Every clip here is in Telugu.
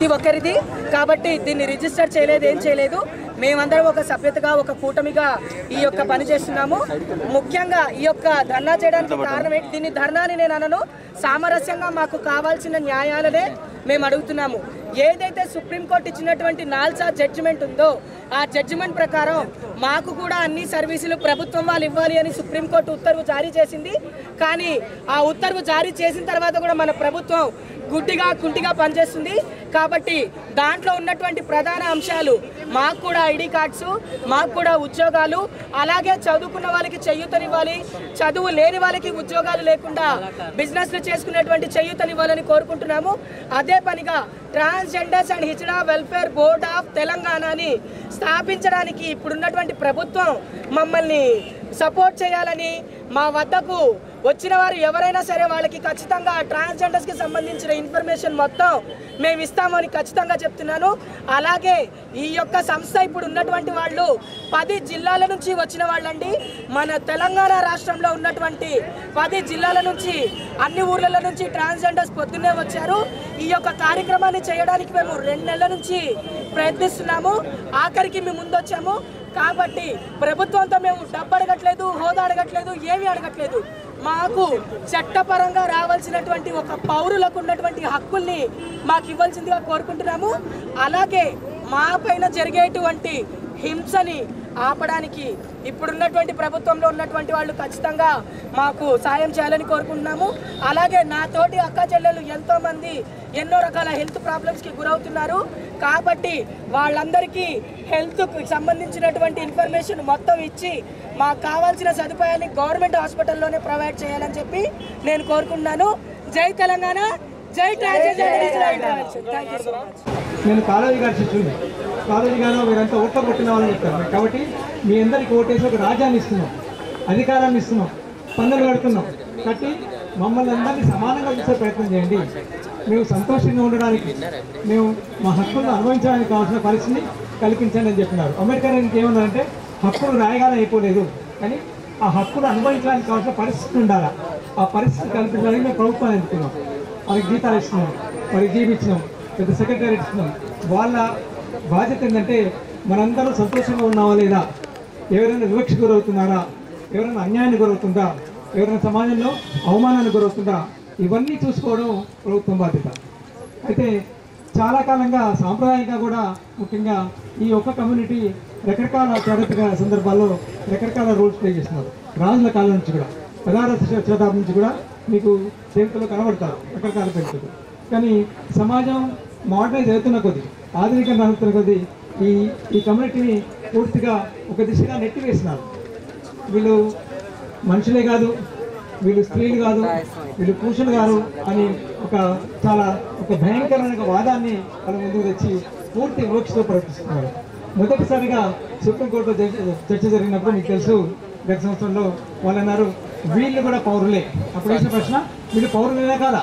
ఇది ఒకరిది కాబట్టి దీన్ని రిజిస్టర్ చేయలేదు ఏం చేయలేదు మేమందరం ఒక సభ్యతగా ఒక కూటమిగా ఈ యొక్క పని చేస్తున్నాము ముఖ్యంగా ఈ యొక్క ధర్నా చేయడానికి కారణం ఏంటి దీన్ని ధర్నాని నేను అనను సామరస్యంగా మాకు కావాల్సిన న్యాయాలనే మేము అడుగుతున్నాము ఏదైతే సుప్రీంకోర్టు ఇచ్చినటువంటి నాల్సా జడ్జిమెంట్ ఉందో ఆ జడ్జిమెంట్ ప్రకారం మాకు కూడా అన్ని సర్వీసులు ప్రభుత్వం వాళ్ళు ఇవ్వాలి అని సుప్రీంకోర్టు ఉత్తర్వు జారీ చేసింది కానీ ఆ ఉత్తర్వు జారీ చేసిన తర్వాత కూడా మన ప్రభుత్వం గుడ్డిగా కుంటిగా పనిచేస్తుంది కాబట్టి దాంట్లో ఉన్నటువంటి ప్రధాన అంశాలు మాకు కూడా ఐడి కార్డ్స్ మాకు కూడా ఉద్యోగాలు అలాగే చదువుకున్న వాళ్ళకి చేయూతనివ్వాలి చదువు లేని వాళ్ళకి ఉద్యోగాలు లేకుండా బిజినెస్లు చేసుకునేటువంటి చేయూతనివ్వాలని కోరుకుంటున్నాము అదే పనిగా transgenders and hijra welfare board of తెలంగాణని స్థాపించడానికి ఇప్పుడున్నటువంటి ప్రభుత్వం మమ్మల్ని సపోర్ట్ చేయాలని మా వద్దకు వచ్చిన వారు ఎవరైనా సరే వాళ్ళకి ఖచ్చితంగా ట్రాన్స్జెండర్స్ కి సంబంధించిన ఇన్ఫర్మేషన్ మొత్తం మేము ఇస్తామని ఖచ్చితంగా చెప్తున్నాను అలాగే ఈ యొక్క సంస్థ ఇప్పుడు ఉన్నటువంటి వాళ్ళు పది జిల్లాల నుంచి వచ్చిన వాళ్ళండి మన తెలంగాణ రాష్ట్రంలో ఉన్నటువంటి పది జిల్లాల నుంచి అన్ని ఊర్ల నుంచి ట్రాన్స్జెండర్స్ పొద్దున్నే వచ్చారు ఈ యొక్క కార్యక్రమాన్ని చేయడానికి మేము రెండు నెలల నుంచి ప్రయత్నిస్తున్నాము ఆఖరికి మేము ముందొచ్చాము కాబట్టి ప్రభుత్వంతో మేము డబ్బు అడగట్లేదు హోదా అడగట్లేదు ఏమీ అడగట్లేదు మాకు చట్టపరంగా రావాల్సినటువంటి ఒక పౌరులకు ఉన్నటువంటి హక్కుల్ని మాకు ఇవ్వాల్సిందిగా కోరుకుంటున్నాము అలాగే మా పైన జరిగేటువంటి హింసని ఆపడానికి ఇప్పుడున్నటువంటి ప్రభుత్వంలో ఉన్నటువంటి వాళ్ళు ఖచ్చితంగా మాకు సాయం చేయాలని కోరుకుంటున్నాము అలాగే నా తోటి అక్క చెల్లెలు ఎంతో మంది ఎన్నో రకాల హెల్త్ ప్రాబ్లమ్స్కి గురవుతున్నారు కాబట్టి వాళ్ళందరికీ హెల్త్కి సంబంధించినటువంటి ఇన్ఫర్మేషన్ మొత్తం ఇచ్చి మాకు కావాల్సిన సదుపాయాన్ని గవర్నమెంట్ హాస్పిటల్లోనే ప్రొవైడ్ చేయాలని చెప్పి నేను కోరుకుంటున్నాను జై తెలంగాణ జై transgender thank you so much నేను కాలేజీ గారి శిష్యుని కాలేజీ గారు మీరంతా ఓట్ల కొట్టిన వాళ్ళని చెప్తారు కాబట్టి మీ అందరికి ఓటేసి ఒక రాజ్యాన్ని ఇస్తున్నాం అధికారాన్ని ఇస్తున్నాం పన్నులు కడుతున్నాం కట్టి మమ్మల్ని అందరినీ సమానంగా చూసే ప్రయత్నం చేయండి మేము సంతోషంగా ఉండడానికి మేము మా హక్కులను అనుభవించడానికి కావాల్సిన పరిస్థితిని కల్పించండి అని చెప్పినారు అంబేద్కర్ గారికి ఏమన్నారంటే హక్కులు రాయగానే అయిపోలేదు కానీ ఆ హక్కులు అనుభవించడానికి కావాల్సిన పరిస్థితి ఉండాలి ఆ పరిస్థితి కల్పించడానికి మేము ప్రభుత్వాన్ని ఎన్నుకున్నాం వాళ్ళకి జీతాలు ఇస్తున్నాం వాళ్ళకి జీబీ ఇచ్చినాం పెద్ద సెక్రటరీ ఇస్తున్నాం వాళ్ళ బాధ్యత ఏంటంటే మనందరం సంతోషంగా ఉన్నావా లేదా ఎవరైనా వివక్ష గురవుతున్నారా ఎవరైనా అన్యాయానికి గురవుతుందా ఎవరైనా సమాజంలో అవమానానికి గురవుతుందా ఇవన్నీ చూసుకోవడం ప్రభుత్వం బాధ్యత అయితే చాలా కాలంగా సాంప్రదాయంగా కూడా ముఖ్యంగా ఈ ఒక్క కమ్యూనిటీ రకరకాల చారిత్రక సందర్భాల్లో రకరకాల రోల్స్ ప్లే చేస్తున్నారు రాజుల కాలం నుంచి కూడా పదహారవ శతాబ్దం నుంచి కూడా మీకు చరిత్రలో కనబడతారు రకరకాల పేరుతో కానీ సమాజం మోడర్నైజ్ అవుతున్న కొద్దీ ఆధునికంగా అవుతున్న కొద్దీ ఈ ఈ కమ్యూనిటీని పూర్తిగా ఒక దిశగా నెట్టివేస్తున్నారు వీళ్ళు మనుషులే కాదు వీళ్ళు స్త్రీలు కాదు వీళ్ళు పురుషులు కాదు అని ఒక చాలా ఒక భయంకరమైన ఒక వాదాన్ని వాళ్ళ ముందుకు తెచ్చి పూర్తి వివక్షతో ప్రకటిస్తున్నారు మొదటిసారిగా సుప్రీంకోర్టులో జడ్జి- చర్చ జరిగినప్పుడు మీకు తెలుసు గత సంవత్సరంలో వాళ్ళు అన్నారు వీళ్ళు కూడా పౌరులే అప్పుడు వేసిన ప్రశ్న వీళ్ళు పౌరులేనా కాదా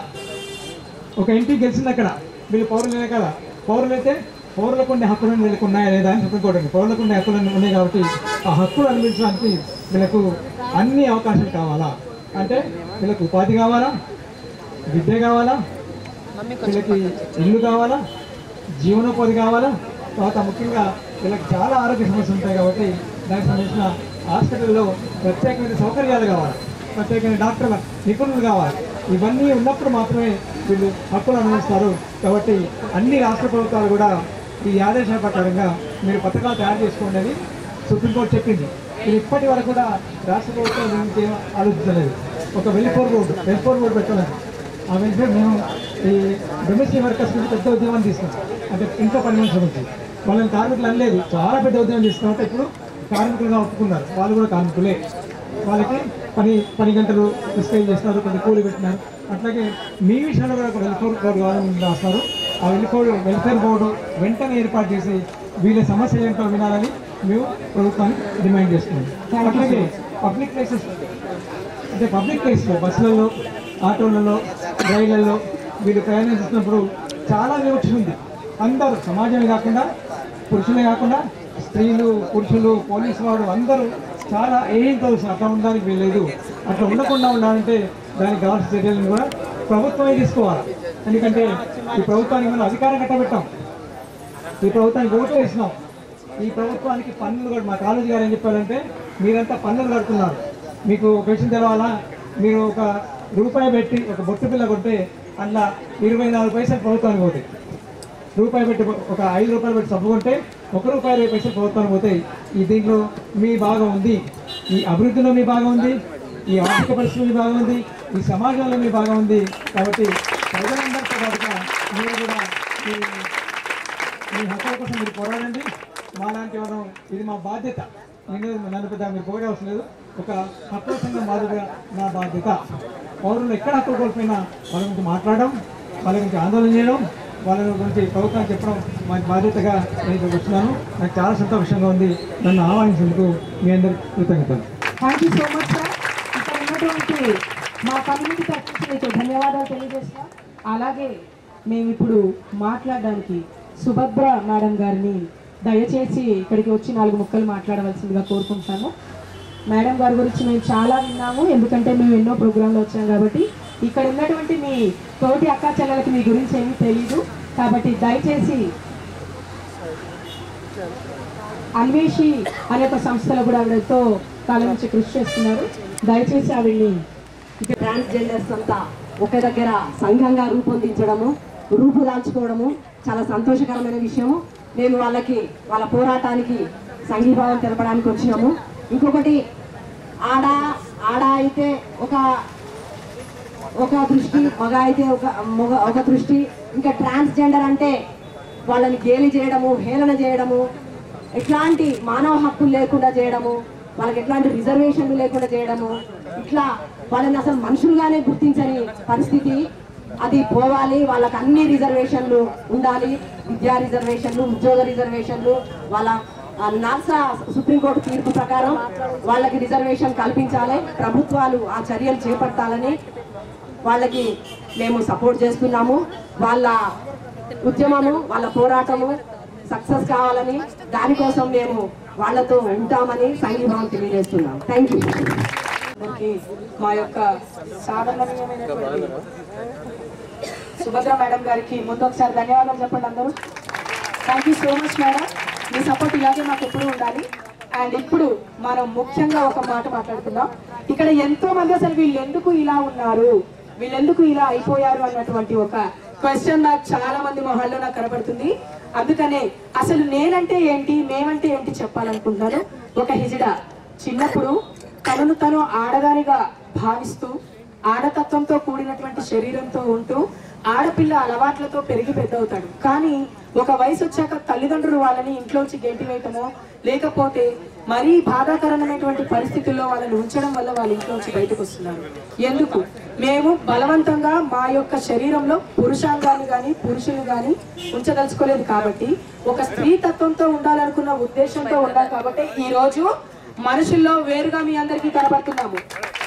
ఒక ఎంపీ గెలిచింది అక్కడ వీళ్ళు పౌరులే కదా పౌరులైతే పౌరులకు ఉండే హక్కులు వీళ్ళకి ఉన్నాయా లేదా అని సుప్రీంకోర్టు అంది. పౌరులకు ఉండే హక్కులు ఉన్నాయి కాబట్టి ఆ హక్కులు అందించడానికి వీళ్ళకు అన్ని అవకాశాలు కావాలా అంటే వీళ్ళకి ఉపాధి కావాలా విద్య కావాలా వీళ్ళకి ఇల్లు కావాలా జీవనోపాధి కావాలా తర్వాత ముఖ్యంగా వీళ్ళకి చాలా ఆరోగ్య సమస్యలు ఉంటాయి కాబట్టి దానికి సంబంధించిన హాస్పిటల్లో ప్రత్యేకమైన సౌకర్యాలు కావాలి ప్రత్యేకమైన డాక్టర్ల నిపుణులు కావాలి ఇవన్నీ ఉన్నప్పుడు మాత్రమే వీళ్ళు హక్కులు అనుభవిస్తారు కాబట్టి అన్ని రాష్ట్ర ప్రభుత్వాలు కూడా ఈ ఆదేశాల ప్రకారంగా మీరు పథకాలు తయారు చేసుకోండి అని సుప్రీంకోర్టు చెప్పింది ఇది ఇప్పటి వరకు కూడా రాష్ట్ర ప్రభుత్వం దీని గురించి ఏం ఆలోచించలేదు ఒక వెల్ఫేర్ బోర్డు వెల్ఫేర్ బోర్డు పెట్టాలని ఆ వెల్ఫేర్ మేము ఈ డొమెస్టిక్ వర్కర్స్ నుంచి పెద్ద ఉద్యమాన్ని తీసుకున్నాం అంటే ఇంట్లో పని మనుషుల నుంచి వాళ్ళని కార్మికులు అనలేదు చాలా పెద్ద ఉద్యమం తీసుకున్నట్టు ఇప్పుడు కార్మికులుగా ఒప్పుకున్నారు వాళ్ళు కూడా కార్మికులే వాళ్ళకి పని పని గంటలు స్కేల్ చేస్తున్నారు కొంత కూలి పెట్టినారు అట్లాగే మీ విషయంలో కూడా ఒక వెల్ఫేర్ బోర్డు కావాలని రాస్తారు ఆ వెల్ఫేర్ వెల్ఫేర్ బోర్డు వెంటనే ఏర్పాటు చేసి వీళ్ళ సమస్య ఏంటో వినాలని మేము ప్రభుత్వాన్ని డిమాండ్ చేస్తున్నాం అట్లాగే పబ్లిక్ ప్లేసెస్ అంటే పబ్లిక్ ప్లేస్లో బస్సులలో ఆటోలలో రైళ్లలో వీళ్ళు ప్రయాణం చేస్తున్నప్పుడు చాలా వివక్ష ఉంది అందరూ సమాజమే కాకుండా పురుషులే కాకుండా స్త్రీలు పురుషులు పోలీసు వాడు అందరూ చాలా ఏం తెలుసు అట్లా ఉండడానికి వీల్లేదు అట్లా ఉండకుండా ఉండాలంటే దానికి కావాల్సిన చర్యలను కూడా ప్రభుత్వమే తీసుకోవాలి ఎందుకంటే ఈ ప్రభుత్వానికి మనం అధికారం కట్టబెట్టాం ఈ ప్రభుత్వానికి ఓట్లు వేసినాం ఈ ప్రభుత్వానికి పన్నులు కూడా మా కాలేజీ గారు ఏం చెప్పారంటే మీరంతా పన్నులు కడుతున్నారు మీకు ఒక విషయం తెలవాలా మీరు ఒక రూపాయి పెట్టి ఒక బొట్టు పిల్ల కొట్టే అందులో ఇరవై నాలుగు పైసలు ప్రభుత్వానికి పోతాయి రూపాయి పెట్టి ఒక ఐదు రూపాయలు పెట్టి సబ్బు కొంటే ఒక రూపాయి ఇరవై పైసలు ప్రభుత్వానికి పోతాయి ఈ దీంట్లో మీ భాగం ఉంది ఈ అభివృద్ధిలో మీ భాగం ఉంది ఈ ఆర్థిక పరిస్థితుల్లో మీ భాగం ఉంది ఈ సమాజంలో మీ భాగం ఉంది కాబట్టి ప్రజలందరితో పాటుగా మీరు కూడా ఈ మీ హక్కుల కోసం మీరు పోరాడండి మాలాంటి వాళ్ళం ఇది మా బాధ్యత నేను నన్ను పెద్ద మీరు పోయే అవసరం లేదు ఒక హక్కుల సంఘం బాధ్యత నా బాధ్యత పౌరులు ఎక్కడ హక్కులు కోల్పోయినా వాళ్ళ గురించి మాట్లాడడం వాళ్ళ గురించి ఆందోళన చేయడం వాళ్ళ గురించి ప్రభుత్వానికి చెప్పడం మా బాధ్యతగా నేను ఇక్కడికి వచ్చినాను నాకు చాలా సంతోషంగా ఉంది నన్ను ఆహ్వానించేందుకు మీ అందరి కృతజ్ఞతలు thank you so much sir ఇక్కడ ఉన్నటువంటి మా కమ్యూనిటీ తరఫు నుంచి మీకు ధన్యవాదాలు తెలియజేస్తున్నాం అలాగే మేము ఇప్పుడు మాట్లాడడానికి సుభద్ర మేడం గారిని దయచేసి ఇక్కడికి వచ్చి నాలుగు ముక్కలు మాట్లాడవలసిందిగా కోరుకుంటున్నాను మేడం గారి గురించి మేము చాలా విన్నాము ఎందుకంటే మేము ఎన్నో ప్రోగ్రాంలు వచ్చాం కాబట్టి ఇక్కడ ఉన్నటువంటి మీ తోటి అక్కా చెల్లెలకి మీ గురించి ఏమీ తెలియదు కాబట్టి దయచేసి అన్వేషి అనే ఒక సంస్థలో కూడా ఆవిడ ఎంతో కాలం నుంచి కృషి చేస్తున్నారు దయచేసి ఆవిడ్ని ట్రాన్స్జెండర్స్ అంతా ఒక దగ్గర సంఘంగా రూపొందించడము రూపుదాల్చుకోవడము చాలా సంతోషకరమైన విషయము మేము వాళ్ళకి వాళ్ళ పోరాటానికి సంఘీభావం తెలపడానికి వచ్చినాము ఇంకొకటి ఆడ ఆడ అయితే ఒక ఒక దృష్టి మగ అయితే ఒక మగ ఒక దృష్టి ఇంకా ట్రాన్స్జెండర్ అంటే వాళ్ళని గేలి చేయడము హేళన చేయడము ఎట్లాంటి మానవ హక్కులు లేకుండా చేయడము వాళ్ళకి ఎట్లాంటి రిజర్వేషన్లు లేకుండా చేయడము ఇట్లా వాళ్ళని అసలు మనుషులుగానే గుర్తించని పరిస్థితి అది పోవాలి వాళ్ళకి అన్ని రిజర్వేషన్లు ఉండాలి విద్యా రిజర్వేషన్లు ఉద్యోగ రిజర్వేషన్లు వాళ్ళ ఆ, నాల్సా సుప్రీంకోర్టు తీర్పు ప్రకారం వాళ్ళకి రిజర్వేషన్ కల్పించాలి ప్రభుత్వాలు ఆ చర్యలు చేపట్టాలని వాళ్ళకి మేము సపోర్ట్ చేస్తున్నాము వాళ్ళ ఉద్యమము వాళ్ళ పోరాటము సక్సెస్ కావాలని దానికోసం మేము వాళ్ళతో ఉంటామని సంఘీభావం తెలియజేస్తున్నాం థ్యాంక్ యూ మనకి మా యొక్క సాధారణమైనటువంటి సుభద్ర మేడం గారికి ముందు ఒకసారి ధన్యవాదాలు చెప్పండి అందరూ thank you so much madam మీ సపోర్ట్ ఇలాగే మాకు ఎప్పుడు ఉండాలి అండ్ ఇప్పుడు మనం ముఖ్యంగా ఒక మాట మాట్లాడుకుందాం ఇక్కడ ఎంతో మంది అసలు వీళ్ళు ఎందుకు ఇలా ఉన్నారు వీళ్ళు ఎందుకు ఇలా అయిపోయారు అన్నటువంటి ఒక క్వశ్చన్ నాకు చాలా మంది మొహాల్లో నాకు కనబడుతుంది అందుకనే అసలు నేనంటే ఏంటి మేమంటే ఏంటి చెప్పాలనుకుంటున్నాను ఒక హిజిడా చిన్నప్పుడు తనను తను ఆడదానిగా భావిస్తూ ఆడతత్వంతో కూడినటువంటి శరీరంతో ఉంటూ ఆడపిల్ల అలవాట్లతో పెరిగి పెద్దవుతాడు కానీ ఒక వయసు వచ్చాక తల్లిదండ్రులు వాళ్ళని ఇంట్లోంచి గెంటి వేయటమో లేకపోతే మరీ బాధాకరమైనటువంటి పరిస్థితుల్లో వాళ్ళని ఉంచడం వల్ల వాళ్ళ ఇంట్లోంచి బయటకు వస్తున్నారు ఎందుకు మేము బలవంతంగా మా యొక్క శరీరంలో పురుషాంగాన్ని కానీ పురుషులు కానీ ఉంచదలుచుకోలేదు కాబట్టి ఒక స్త్రీ తత్వంతో ఉండాలనుకున్న ఉద్దేశంతో ఉండాలి కాబట్టి ఈ రోజు మనుషుల్లో వేరుగా మీ అందరికీ కనబడుతున్నాము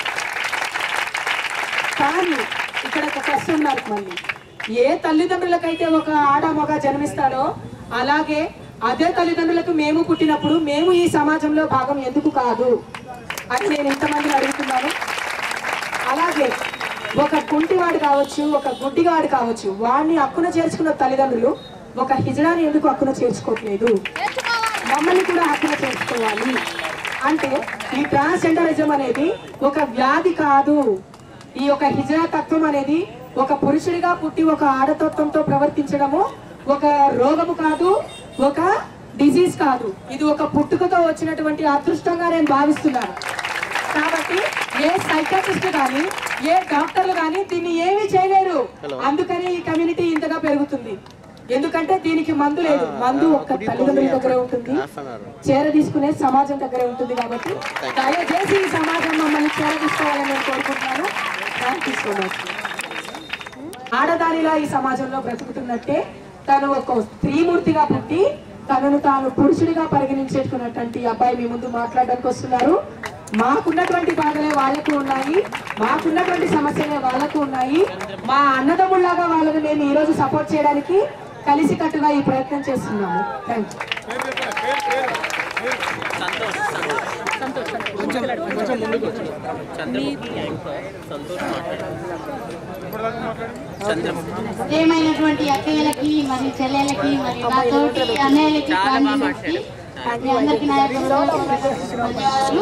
కానీ ఇక్కడ ఒక క్వశ్చన్ మార్క్ మళ్ళీ ఏ తల్లిదండ్రులకైతే ఒక ఆడ మగ జన్మిస్తాడో అలాగే అదే తల్లిదండ్రులకు మేము పుట్టినప్పుడు మేము ఈ సమాజంలో భాగం ఎందుకు కాదు అని నేను ఇంతమందిని అడుగుతున్నాను అలాగే ఒక కుంటివాడు కావచ్చు ఒక గుడ్డివాడు కావచ్చు వాడిని హక్కున చేర్చుకున్న తల్లిదండ్రులు ఒక హిజడాని ఎందుకు హక్కున చేర్చుకోవట్లేదు మమ్మల్ని కూడా హక్కున చేర్చుకోవాలి అంటే ఈ ట్రాన్స్జెండరిజం అనేది ఒక వ్యాధి కాదు ఈ యొక్క హిజరా తత్వం అనేది ఒక పురుషుడిగా పుట్టి ఒక ఆడతత్వంతో ప్రవర్తించడము ఒక రోగము కాదు ఒక డిజీజ్ కాదు ఇది ఒక పుట్టుకతో వచ్చినటువంటి అదృష్టంగా నేను భావిస్తున్నాను కాబట్టి ఏ సైకాట్రిస్ట్ కానీ ఏ డాక్టర్లు కానీ దీన్ని ఏమీ చేయలేరు అందుకని ఈ కమ్యూనిటీ ఇంతగా పెరుగుతుంది ఎందుకంటే దీనికి మందు లేదు మందు ఒక్క తల్లిదండ్రుల దగ్గరే ఉంటుంది చేర తీసుకునే సమాజం దగ్గరే ఉంటుంది కాబట్టి దయచేసి ఈ సమాజం మమ్మల్ని చేర తీసుకోవాలని నేను కోరుకుంటున్నాను థ్యాంక్ యూ సో మచ్ ఆడదానిలా ఈ సమాజంలో బ్రతుకుతున్నట్టే తను ఒక స్త్రీమూర్తిగా పుట్టి తనను తాను పురుషుడిగా పరిగణించేసుకున్నటువంటి అబ్బాయి మీ ముందు మాట్లాడడానికి వస్తున్నారు మాకున్నటువంటి బాధలే వాళ్ళకు ఉన్నాయి మాకున్నటువంటి సమస్యలే వాళ్ళకు ఉన్నాయి మా అన్నదమ్ముళ్ళగా వాళ్ళని మేము ఈ రోజు సపోర్ట్ చేయడానికి కలిసికట్టుగా ఈ ప్రయత్నం చేస్తున్నాము థ్యాంక్ యూ ప్రియమైనటువంటి అక్కయ్యలకి మరియు చెల్లెలకి మరియు నాతోటి అన్నయ్యలకి ఫ్యామిలీకి మీ అందరికీ నా యొక్క ధన్యవాదాలు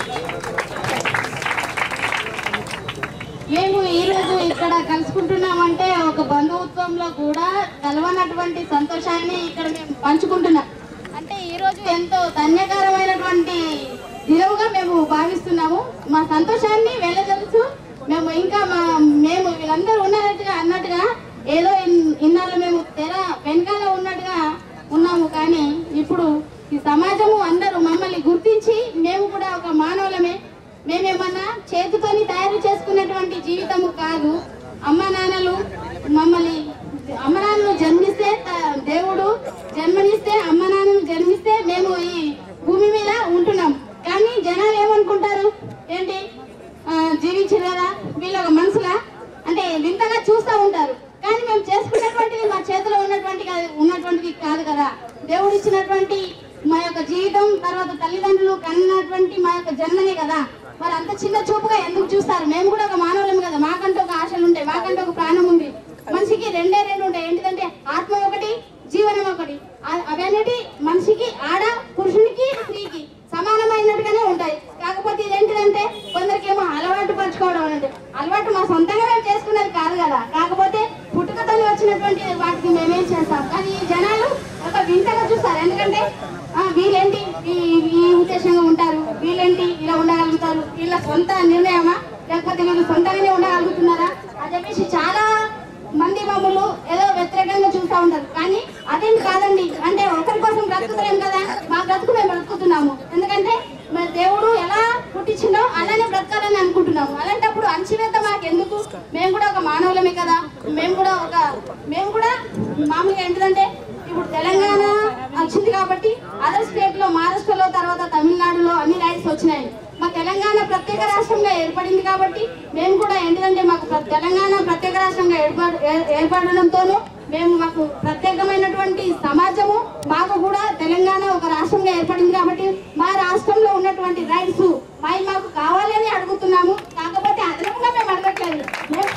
మేము ఈ రోజు ఇక్కడ కలుసుకుంటున్నామంటే ఒక బంధుత్వంలో కూడా కలవనటువంటి సంతోషాన్ని ఇక్కడ మేము పంచుకుంటున్నాం అంటే ఈ రోజు ఎంతో ధన్యకరమైనటువంటి దినముగా మేము భావిస్తున్నాము మా సంతోషాన్ని వెళ్ళదలుచు మేము ఇంకా మా మేము వీళ్ళందరూ ఉన్నట్టుగా అన్నట్టుగా ఏదో ఇన్- ఇన్నాళ్ళు మేము తెర వెనకాల ఉన్నట్టుగా ఉన్నాము కానీ ఇప్పుడు ఈ సమాజము అందరూ మమ్మల్ని గుర్తించి మేము కూడా ఒక మానవులమే మేమేమన్నా చేతితోని తయారు చేసుకున్నటువంటి జీవితము కాదు అమ్మ నాన్నలు మమ్మల్ని అమ్మ నాన్నలు జన్మిస్తే త- దేవుడు జన్మనిస్తే అమ్మ నాన్నలు జన్మిస్తే మేము ఈ భూమి మీద ఉంటున్నాం కానీ జనాలు ఏమనుకుంటారు ఏంటి ఆ, జీవించారు కదా వీళ్ళ ఒక మనుషులా అంటే వింతగా చూస్తూ ఉంటారు కానీ మేము చేసుకున్నటువంటిది మా చేతిలో ఉన్నటువంటి కాదు- ఉన్నటువంటిది కాదు కదా దేవుడు ఇచ్చినటువంటి మా యొక్క జీవితం తర్వాత తల్లిదండ్రులు కన్నటువంటి మా యొక్క జన్మనే కదా మరి అంత చిన్న చూపుగా ఎందుకు చూస్తారు మేము కూడా ఒక మానవులం కదా మాకంటూ ఒక ఆశలు ఉంటాయి మాకంటూ ఒక ప్రాణం ఉంది మనిషికి రెండే రెండు ఉంటాయి ఏంటిదంటే ఆత్మ ఒకటి జీవనం ఒకటి ఆ- అవన్నీ మనిషికి ఆడ పురుషునికి స్త్రీకి సమానమైనట్టుగానే ఉంటాయి కాకపోతే ఇదేంటిదంటే కొందరికేమో అలవాటు పరచుకోవడం అనేది అలవాటు మా సొంతంగా మేము చేసుకున్నది కాదు కదా కాకపోతే పుట్టుకతో వచ్చినటువంటి వాటికి మేమేం చేస్తాం కానీ ఈ జనాలు ఒక వింతగా చూస్తారు ఎందుకంటే ఆ, వీళ్ళేంటి ఈ ఈ ఉద్దేశంగా ఉంటారు వీళ్ళేంటి ఇలా ఉండగలుగుతారు వీళ్ళ సొంత నిర్ణయమా లేకపోతే వీళ్ళు సొంతంగానే ఉండగలుగుతున్నారా అని చెప్పేసి చాలా మంది మమ్మల్ని ఏదో వ్యతిరేకంగా చూస్తూ ఉంటారు కానీ అదేం కాదండి అంటే ఒకరి కోసం బ్రతుకుతలేం కదా మా బ్రతుకు మేము బ్రతుకుతున్నాము ఎందుకంటే మరి దేవుడు ఎలా పుట్టించిండో అలానే బ్రతకాలని అనుకుంటున్నాము అలాంటప్పుడు అణచివేత మాకు ఎందుకు మేము కూడా ఒక మానవులమే కదా మేము కూడా ఒక మేము కూడా మామూలుగా ఏంటిదంటే ఇప్పుడు తెలంగాణ వచ్చింది కాబట్టి అదర్ స్టేట్ లో మహారాష్ట్రలో తర్వాత తమిళనాడులో అన్ని రైట్స్ వచ్చినాయి మా తెలంగాణ ప్రత్యేక రాష్ట్రంగా ఏర్పడింది కాబట్టి మేము కూడా ఏంటిదంటే మాకు ప్ర- తెలంగాణ ప్రత్యేక రాష్ట్రంగా ఏర్పడ ఏ- ఏర్పడడంతోనూ మేము మాకు ప్రత్యేకమైనటువంటి సమాజము మాకు కూడా తెలంగాణ ఒక రాష్ట్రంగా ఏర్పడింది కాబట్టి మా రాష్ట్రంలో ఉన్నటువంటి రైట్స్ మావి మాకు కావాలని అడుగుతున్నాము కాకపోతే అదనంగా మేము అడగట్లేదు మేము-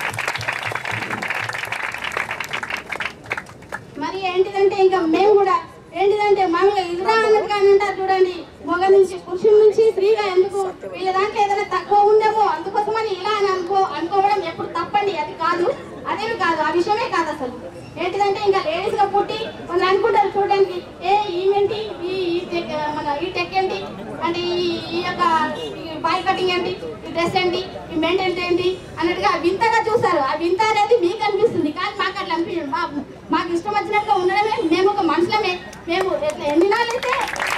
మరి ఏంటిదంటే ఇంకా మేము కూడా ఏంటిదంటే మామూలుగా ఇదిరా అన్నట్టుగా అని అంటారు చూడండి మొగ నుంచి పురుషుల నుంచి స్త్రీగా ఎందుకు వీళ్ళ దాంట్లో ఏదైనా తక్కువ ఉందేమో అందుకోసమని ఇలా అని అనుకో అనుకోవడం ఎప్పుడు తప్పండి అది కాదు అదేమి కాదు ఆ విషయమే కాదు అసలు ఏంటిదంటే ఇంకా లేడీస్ గా పుట్టి మనం అనుకుంటారు చూడడానికి ఏ ఈమెంటి ఈ ఈ టెక్ మన ఈ టెక్ ఏంటి అంటే ఈ ఈ యొక్క బాయ్ కటింగ్ ఏంటి ఈ డ్రెస్ ఏంటి ఈ మెయింటెనెన్స్ ఏంటి అన్నట్టుగా వింతగా చూస్తారు ఆ వింత అనేది మీకు అనిపిస్తుంది కానీ మాకు అట్లా అనిపించదు మా మాకు ఇష్టం వచ్చినట్టుగా ఉండడమే మేము ఒక మనుషులమే మేము ఎట్లా ఎన్ని నాళ్ళైతే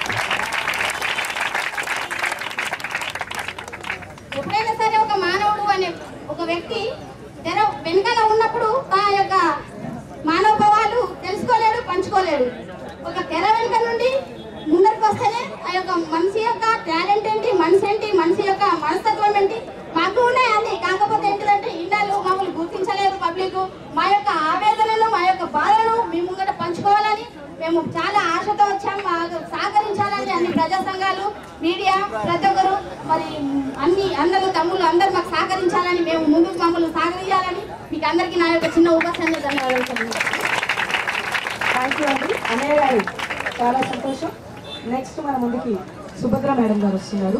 ఎప్పుడైనా సరే ఒక మానవుడు అనే ఒక వ్యక్తి తెర వెనకాల ఉన్నప్పుడు ఆ యొక్క మానవభావాలు తెలుసుకోలేడు పంచుకోలేడు ఒక తెర వెనుక నుండి ముందరికి వస్తేనే ఆ యొక్క మనిషి యొక్క టాలెంట్ ఏంటి మనిషి ఏంటి మనిషి యొక్క మనస్తత్వం ఏంటి మాకు ఉన్నాయి అన్ని కాకపోతే ఏంటిదంటే ఇన్నాళ్ళు మమ్మల్ని గుర్తించలేరు పబ్లిక్ మా యొక్క ఆవేదనను మా యొక్క బాధలను మీ ముంగట పంచుకోవాలని మేము చాలా ఆశతో వచ్చాం మాకు సహకరించాలని అన్ని ప్రజా సంఘాలు మీడియా ప్రతి ఒక్కరు మరి అన్ని అన్నలు తమ్ముళ్ళు అందరూ మాకు సహకరించాలని మేము ముందుకు మమ్మల్ని సహకరించాలని మీకు అందరికీ నా యొక్క చిన్న ఉపస్థాన్ని ధన్యవాదాలు తెలియజేస్తున్నాను. థ్యాంక్ యూ అండి అన్నయ్య గారు చాలా సంతోషం నెక్స్ట్ మన ముందుకి సుభద్ర మేడం గారు వస్తున్నారు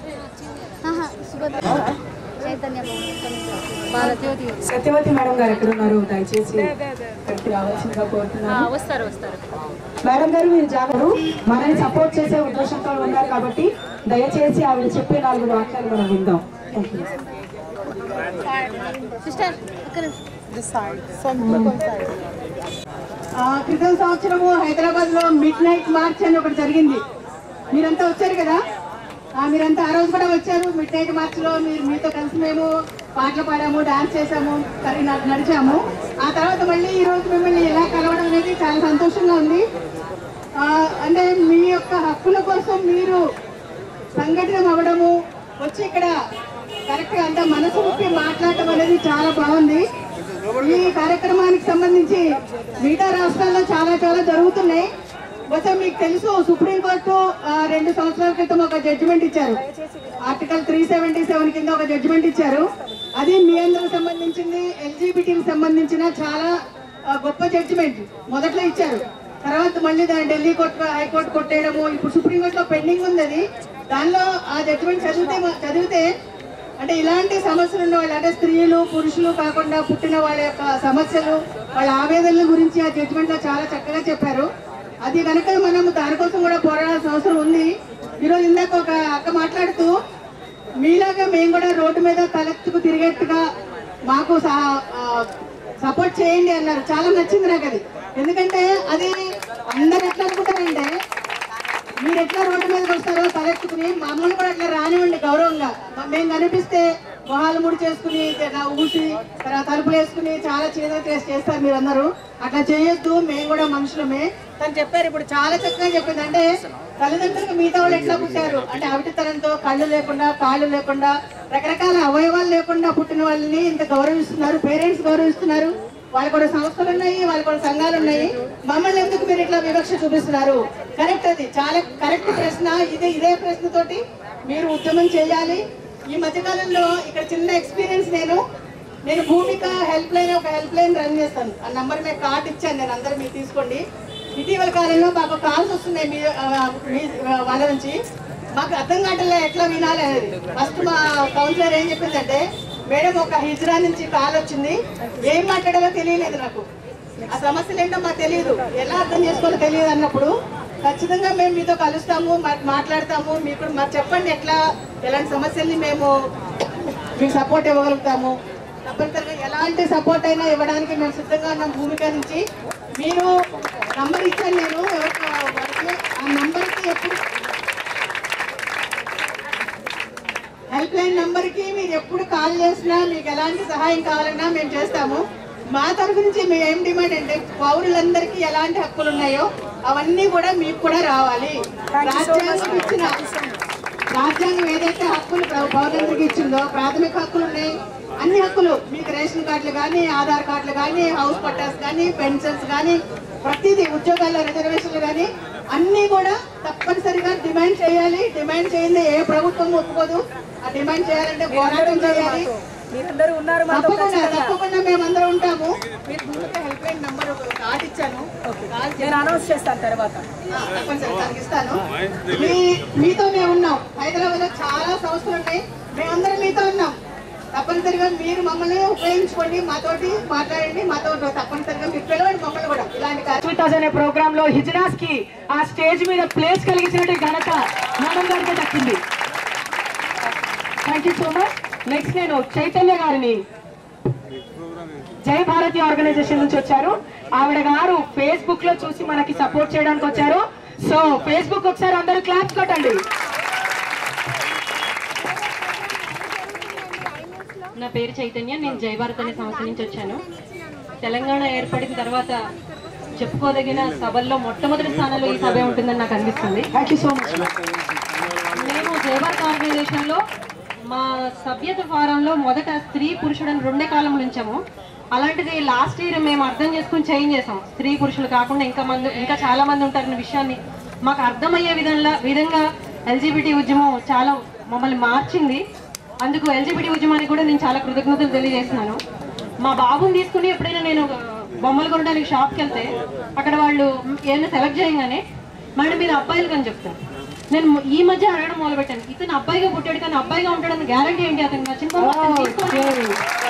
చైతన్య భారతీయ సత్యవతి మేడం గారు ఎక్కడున్నారు దయచేసి ఇక్కడికి రావాల్సిందిగా కోరుతున్నాను వస్తారు వస్తారు మేడం గారు మీరు జాగ్రత్త మనల్ని సపోర్ట్ చేసే ఉద్దేశంతో ఉన్నారు కాబట్టి దయచేసి ఆవిడ చెప్పే నాలుగు వాక్యాలు మనం విందాం థ్యాంక్ యూ సిస్టర్ ఆ, క్రితం సంవత్సరము హైదరాబాద్ లో మిడ్ నైట్ మార్చ్ అని ఒకటి జరిగింది మీరంతా వచ్చారు కదా ఆ, మీరంతా ఆ రోజు కూడా వచ్చారు మిడ్ నైట్ మార్చ్ లో మీరు మీతో కలిసి మేము పాటలు పాడాము డాన్స్ చేసాము సరే న- నడిచాము ఆ తర్వాత మళ్ళీ ఈ రోజు మిమ్మల్ని ఎలా కలవడం అనేది చాలా సంతోషంగా ఉంది ఆ, అంటే మీ యొక్క హక్కుల కోసం మీరు సంఘటన అవ్వడము వచ్చి ఇక్కడ కరెక్ట్ గా అంతా మనసు ముప్పి మాట్లాడటం అనేది చాలా బాగుంది ఈ కార్యక్రమానికి సంబంధించి మిగతా రాష్ట్రాల్లో చాలా చాలా జరుగుతున్నాయి బహుశా మీకు తెలుసు సుప్రీంకోర్టు ఆ, రెండు సంవత్సరాల క్రితం ఒక జడ్జిమెంట్ ఇచ్చారు ఆర్టికల్ త్రీ సెవెంటీ సెవెన్ కింద ఒక జడ్జిమెంట్ ఇచ్చారు అది మీ అందరికి సంబంధించింది ఎల్జీబీటీకి సంబంధించిన చాలా ఆ, గొప్ప జడ్జిమెంట్ మొదట్లో ఇచ్చారు తర్వాత మళ్ళీ దాన్ని ఢిల్లీ కోర్టు హైకోర్టు కొట్టేయడము ఇప్పుడు సుప్రీంకోర్టులో పెండింగ్ ఉంది అది దానిలో ఆ జడ్జిమెంట్ చదివితే చదివితే అంటే ఇలాంటి సమస్యలు ఉన్న వాళ్ళు అంటే స్త్రీలు పురుషులు కాకుండా పుట్టిన వాళ్ళ యొక్క సమస్యలు వాళ్ళ ఆవేదనల గురించి ఆ జడ్జిమెంట్ లో చాలా చక్కగా చెప్పారు అది కనుక మనం దానికోసం కూడా పోరాడాల్సిన అవసరం ఉంది ఈరోజు ఇందాక ఒక అక్క మాట్లాడుతూ మీలాగా మేము కూడా రోడ్డు మీద తలెత్తుకు తిరిగేట్టుగా మాకు సపోర్ట్ చేయండి అన్నారు చాలా నచ్చింది నాకు అది ఎందుకంటే అది అందరు ఎట్లా అనుకుంటారంటే మీరు ఎట్లా రోడ్డు మీదకి వస్తారో తలెత్తుకుని మమ్మల్ని కూడా అట్లా రానివ్వండి గౌరవంగా మ- మేము కనిపిస్తే మొహాలు ముడి చేసుకుని ఇలా ఊసి తర్వాత తలుపులు వేసుకుని చాలా చేత చేసి చేస్తారు మీరు అందరూ అట్లా చేయొద్దు మేము కూడా మనుషులమే తను చెప్పారు ఇప్పుడు చాలా చక్కగా చెప్పింది అంటే తల్లిదండ్రులకు మిగతా వాళ్ళు ఎట్లా పుట్టారు అంటే అవిటితనంతో కళ్ళు లేకుండా కాళ్ళు లేకుండా రకరకాల అవయవాలు లేకుండా పుట్టిన వాళ్ళని ఇంత గౌరవిస్తున్నారు పేరెంట్స్ గౌరవిస్తున్నారు వాళ్ళకి కూడా సంస్థలు ఉన్నాయి వాళ్ళకి కూడా సంఘాలు ఉన్నాయి మమ్మల్ని ఎందుకు మీరు ఇట్లా వివక్ష చూపిస్తున్నారు కరెక్ట్ అది చాలా కరెక్ట్ ప్రశ్న ఇదే ఇదే ప్రశ్న తోటి మీరు ఉద్యమం చేయాలి ఈ మధ్యకాలంలో ఇక్కడ చిన్న ఎక్స్పీరియన్స్ నేను నేను భూమిక హెల్ప్ లైన్ ఒక హెల్ప్ లైన్ రన్ చేస్తాను ఆ నంబర్ మీకు కార్డు ఇచ్చాను నేను అందరు మీరు తీసుకోండి ఇటీవల కాలంలో మాకు కాల్స్ వస్తున్నాయి మీ ఆ, మీ ఆ, వాళ్ళ నుంచి మాకు అర్థం కావట్లే ఎట్లా వినాలి అనేది ఫస్ట్ మా కౌన్సిలర్ ఏం చెప్పిందంటే మేడం ఒక హిజ్రా నుంచి కాల్ వచ్చింది ఏం మాట్లాడాలో తెలియలేదు నాకు ఆ సమస్యలు ఏంటో మాకు తెలియదు ఎలా అర్థం చేసుకోవాలో తెలియదు అన్నప్పుడు ఖచ్చితంగా మేము మీతో కలుస్తాము మా- మాట్లాడతాము మీకు మాకు చెప్పండి ఎట్లా ఎలాంటి సమస్యల్ని మేము మీకు సపోర్ట్ ఇవ్వగలుగుతాము తప్పనిసరిగా ఎలాంటి సపోర్ట్ అయినా ఇవ్వడానికి మేము సిద్ధంగా ఉన్నాం భూమిక నుంచి మీరు నంబర్ ఇచ్చాను నేను ఎవరికి వారికి ఆ నంబర్కి ఎప్పుడు హెల్ప్ లైన్ నంబర్ కి మీరు ఎప్పుడు కాల్ చేసినా మీకు ఎలాంటి సహాయం కావాలన్నా మేము చేస్తాము మా తరఫు నుంచి మేము ఏం డిమాండ్ అంటే పౌరులందరికీ ఎలాంటి హక్కులు ఉన్నాయో అవన్నీ కూడా మీకు కూడా రావాలి రాజ్యాంగం ఇచ్చిన రాజ్యాంగం ఏదైతే హక్కులు పౌ- పౌరులందరికీ ఇచ్చిందో ప్రాథమిక హక్కులు ఉన్నాయి అన్ని హక్కులు మీకు రేషన్ కార్డులు కానీ ఆధార్ కార్డులు కానీ హౌస్ పట్టాస్ కానీ పెన్షన్స్ కానీ ప్రతిదీ ఉద్యోగాల్లో రిజర్వేషన్లు కానీ అన్నీ కూడా తప్పనిసరిగా డిమాండ్ చేయాలి డిమాండ్ చేయండి ఏ ప్రభుత్వం ఒప్పుకోదు ఆ డిమాండ్ చేయాలంటే పోరాటం చేయాలి మీరందరూ ఉన్నారు మాతో తప్పకుండా ఖచ్చితంగా. తప్పకుండా మేమందరం ఉంటాము మీరు భూమిక హెల్ప్ లైన్ నంబర్ ఒక కార్డు ఇచ్చాను కాల్ నేను అనౌన్స్ చేస్తాను తర్వాత ఆ, తప్పనిసరిగా తనకి ఇస్తాను మీ మీతో మేము ఉన్నాం హైదరాబాద్ లో చాలా సంస్థలు ఉన్నాయి మేమందరం మీతో ఉన్నాం తప్పనిసరిగా మీరు మమ్మల్ని ఉపయోగించుకోండి మాతోటి మాట్లాడండి మాతో తప్పనిసరిగా మీరు పిలవండి మమ్మల్ని కూడా ఇలాంటి కార్య- హాస్పిటల్స్ అనే ప్రోగ్రామ్ లో హిజ్రాస్ కి ఆ స్టేజ్ మీద ప్లేస్ కలిగించినట్టు ఘనత మేడం గారికి దక్కింది thank you so much next నేను చైతన్య గారిని జై భారతి ఆర్గనైజేషన్ నుంచి వచ్చారు ఆవిడ గారు ఫేస్బుక్ లో చూసి మనకి సపోర్ట్ చేయడానికి వచ్చారు సో ఫేస్బుక్ ఒకసారి అందరూ క్లాప్స్ కొట్టండి నా పేరు చైతన్య నేను జై భారత్ అనే సంస్థ నుంచి వచ్చాను తెలంగాణ ఏర్పడిన తర్వాత చెప్పుకోదగిన సభల్లో మొట్టమొదటి స్థానంలో ఈ సభ ఉంటుందని నాకు అనిపిస్తుంది థ్యాంక్ యూ సో మచ్ మేము జై భారత్ ఆర్గనైజేషన్లో మా సభ్యత ఫారంలో మొదట స్త్రీ పురుషుడని రెండే కాలం ఉంచాము అలాంటిది లాస్ట్ ఇయర్ మేము అర్థం చేసుకుని చేంజ్ చేసాం స్త్రీ పురుషులు కాకుండా ఇంకా మంది ఇంకా చాలా మంది ఉంటారన్న విషయాన్ని మాకు అర్థమయ్యే విధంగా విధంగా ఎల్జీబీటీ ఉద్యమం చాలా మమ్మల్ని మార్చింది అందుకు ఎల్జీబీటీ ఉద్యమానికి కూడా నేను చాలా కృతజ్ఞతలు తెలియజేస్తున్నాను మా బాబుని తీసుకుని ఎప్పుడైనా నేను ఆ, బొమ్మలు కొనడానికి షాప్కి వెళ్తే అక్కడ వాళ్ళు ఏదైనా సెలెక్ట్ చేయగానే మేడం మీరు అబ్బాయిలు అని చెప్తారు నేను ఈ మధ్య అడగడం మొదలుపెట్టాను ఇతను అబ్బాయిగా పుట్టాడు కానీ అబ్బాయిగా ఉంటాడని గ్యారంటీ ఏంటి అతను నచ్చిన బొమ్మ అతను తీసుకోవాలి.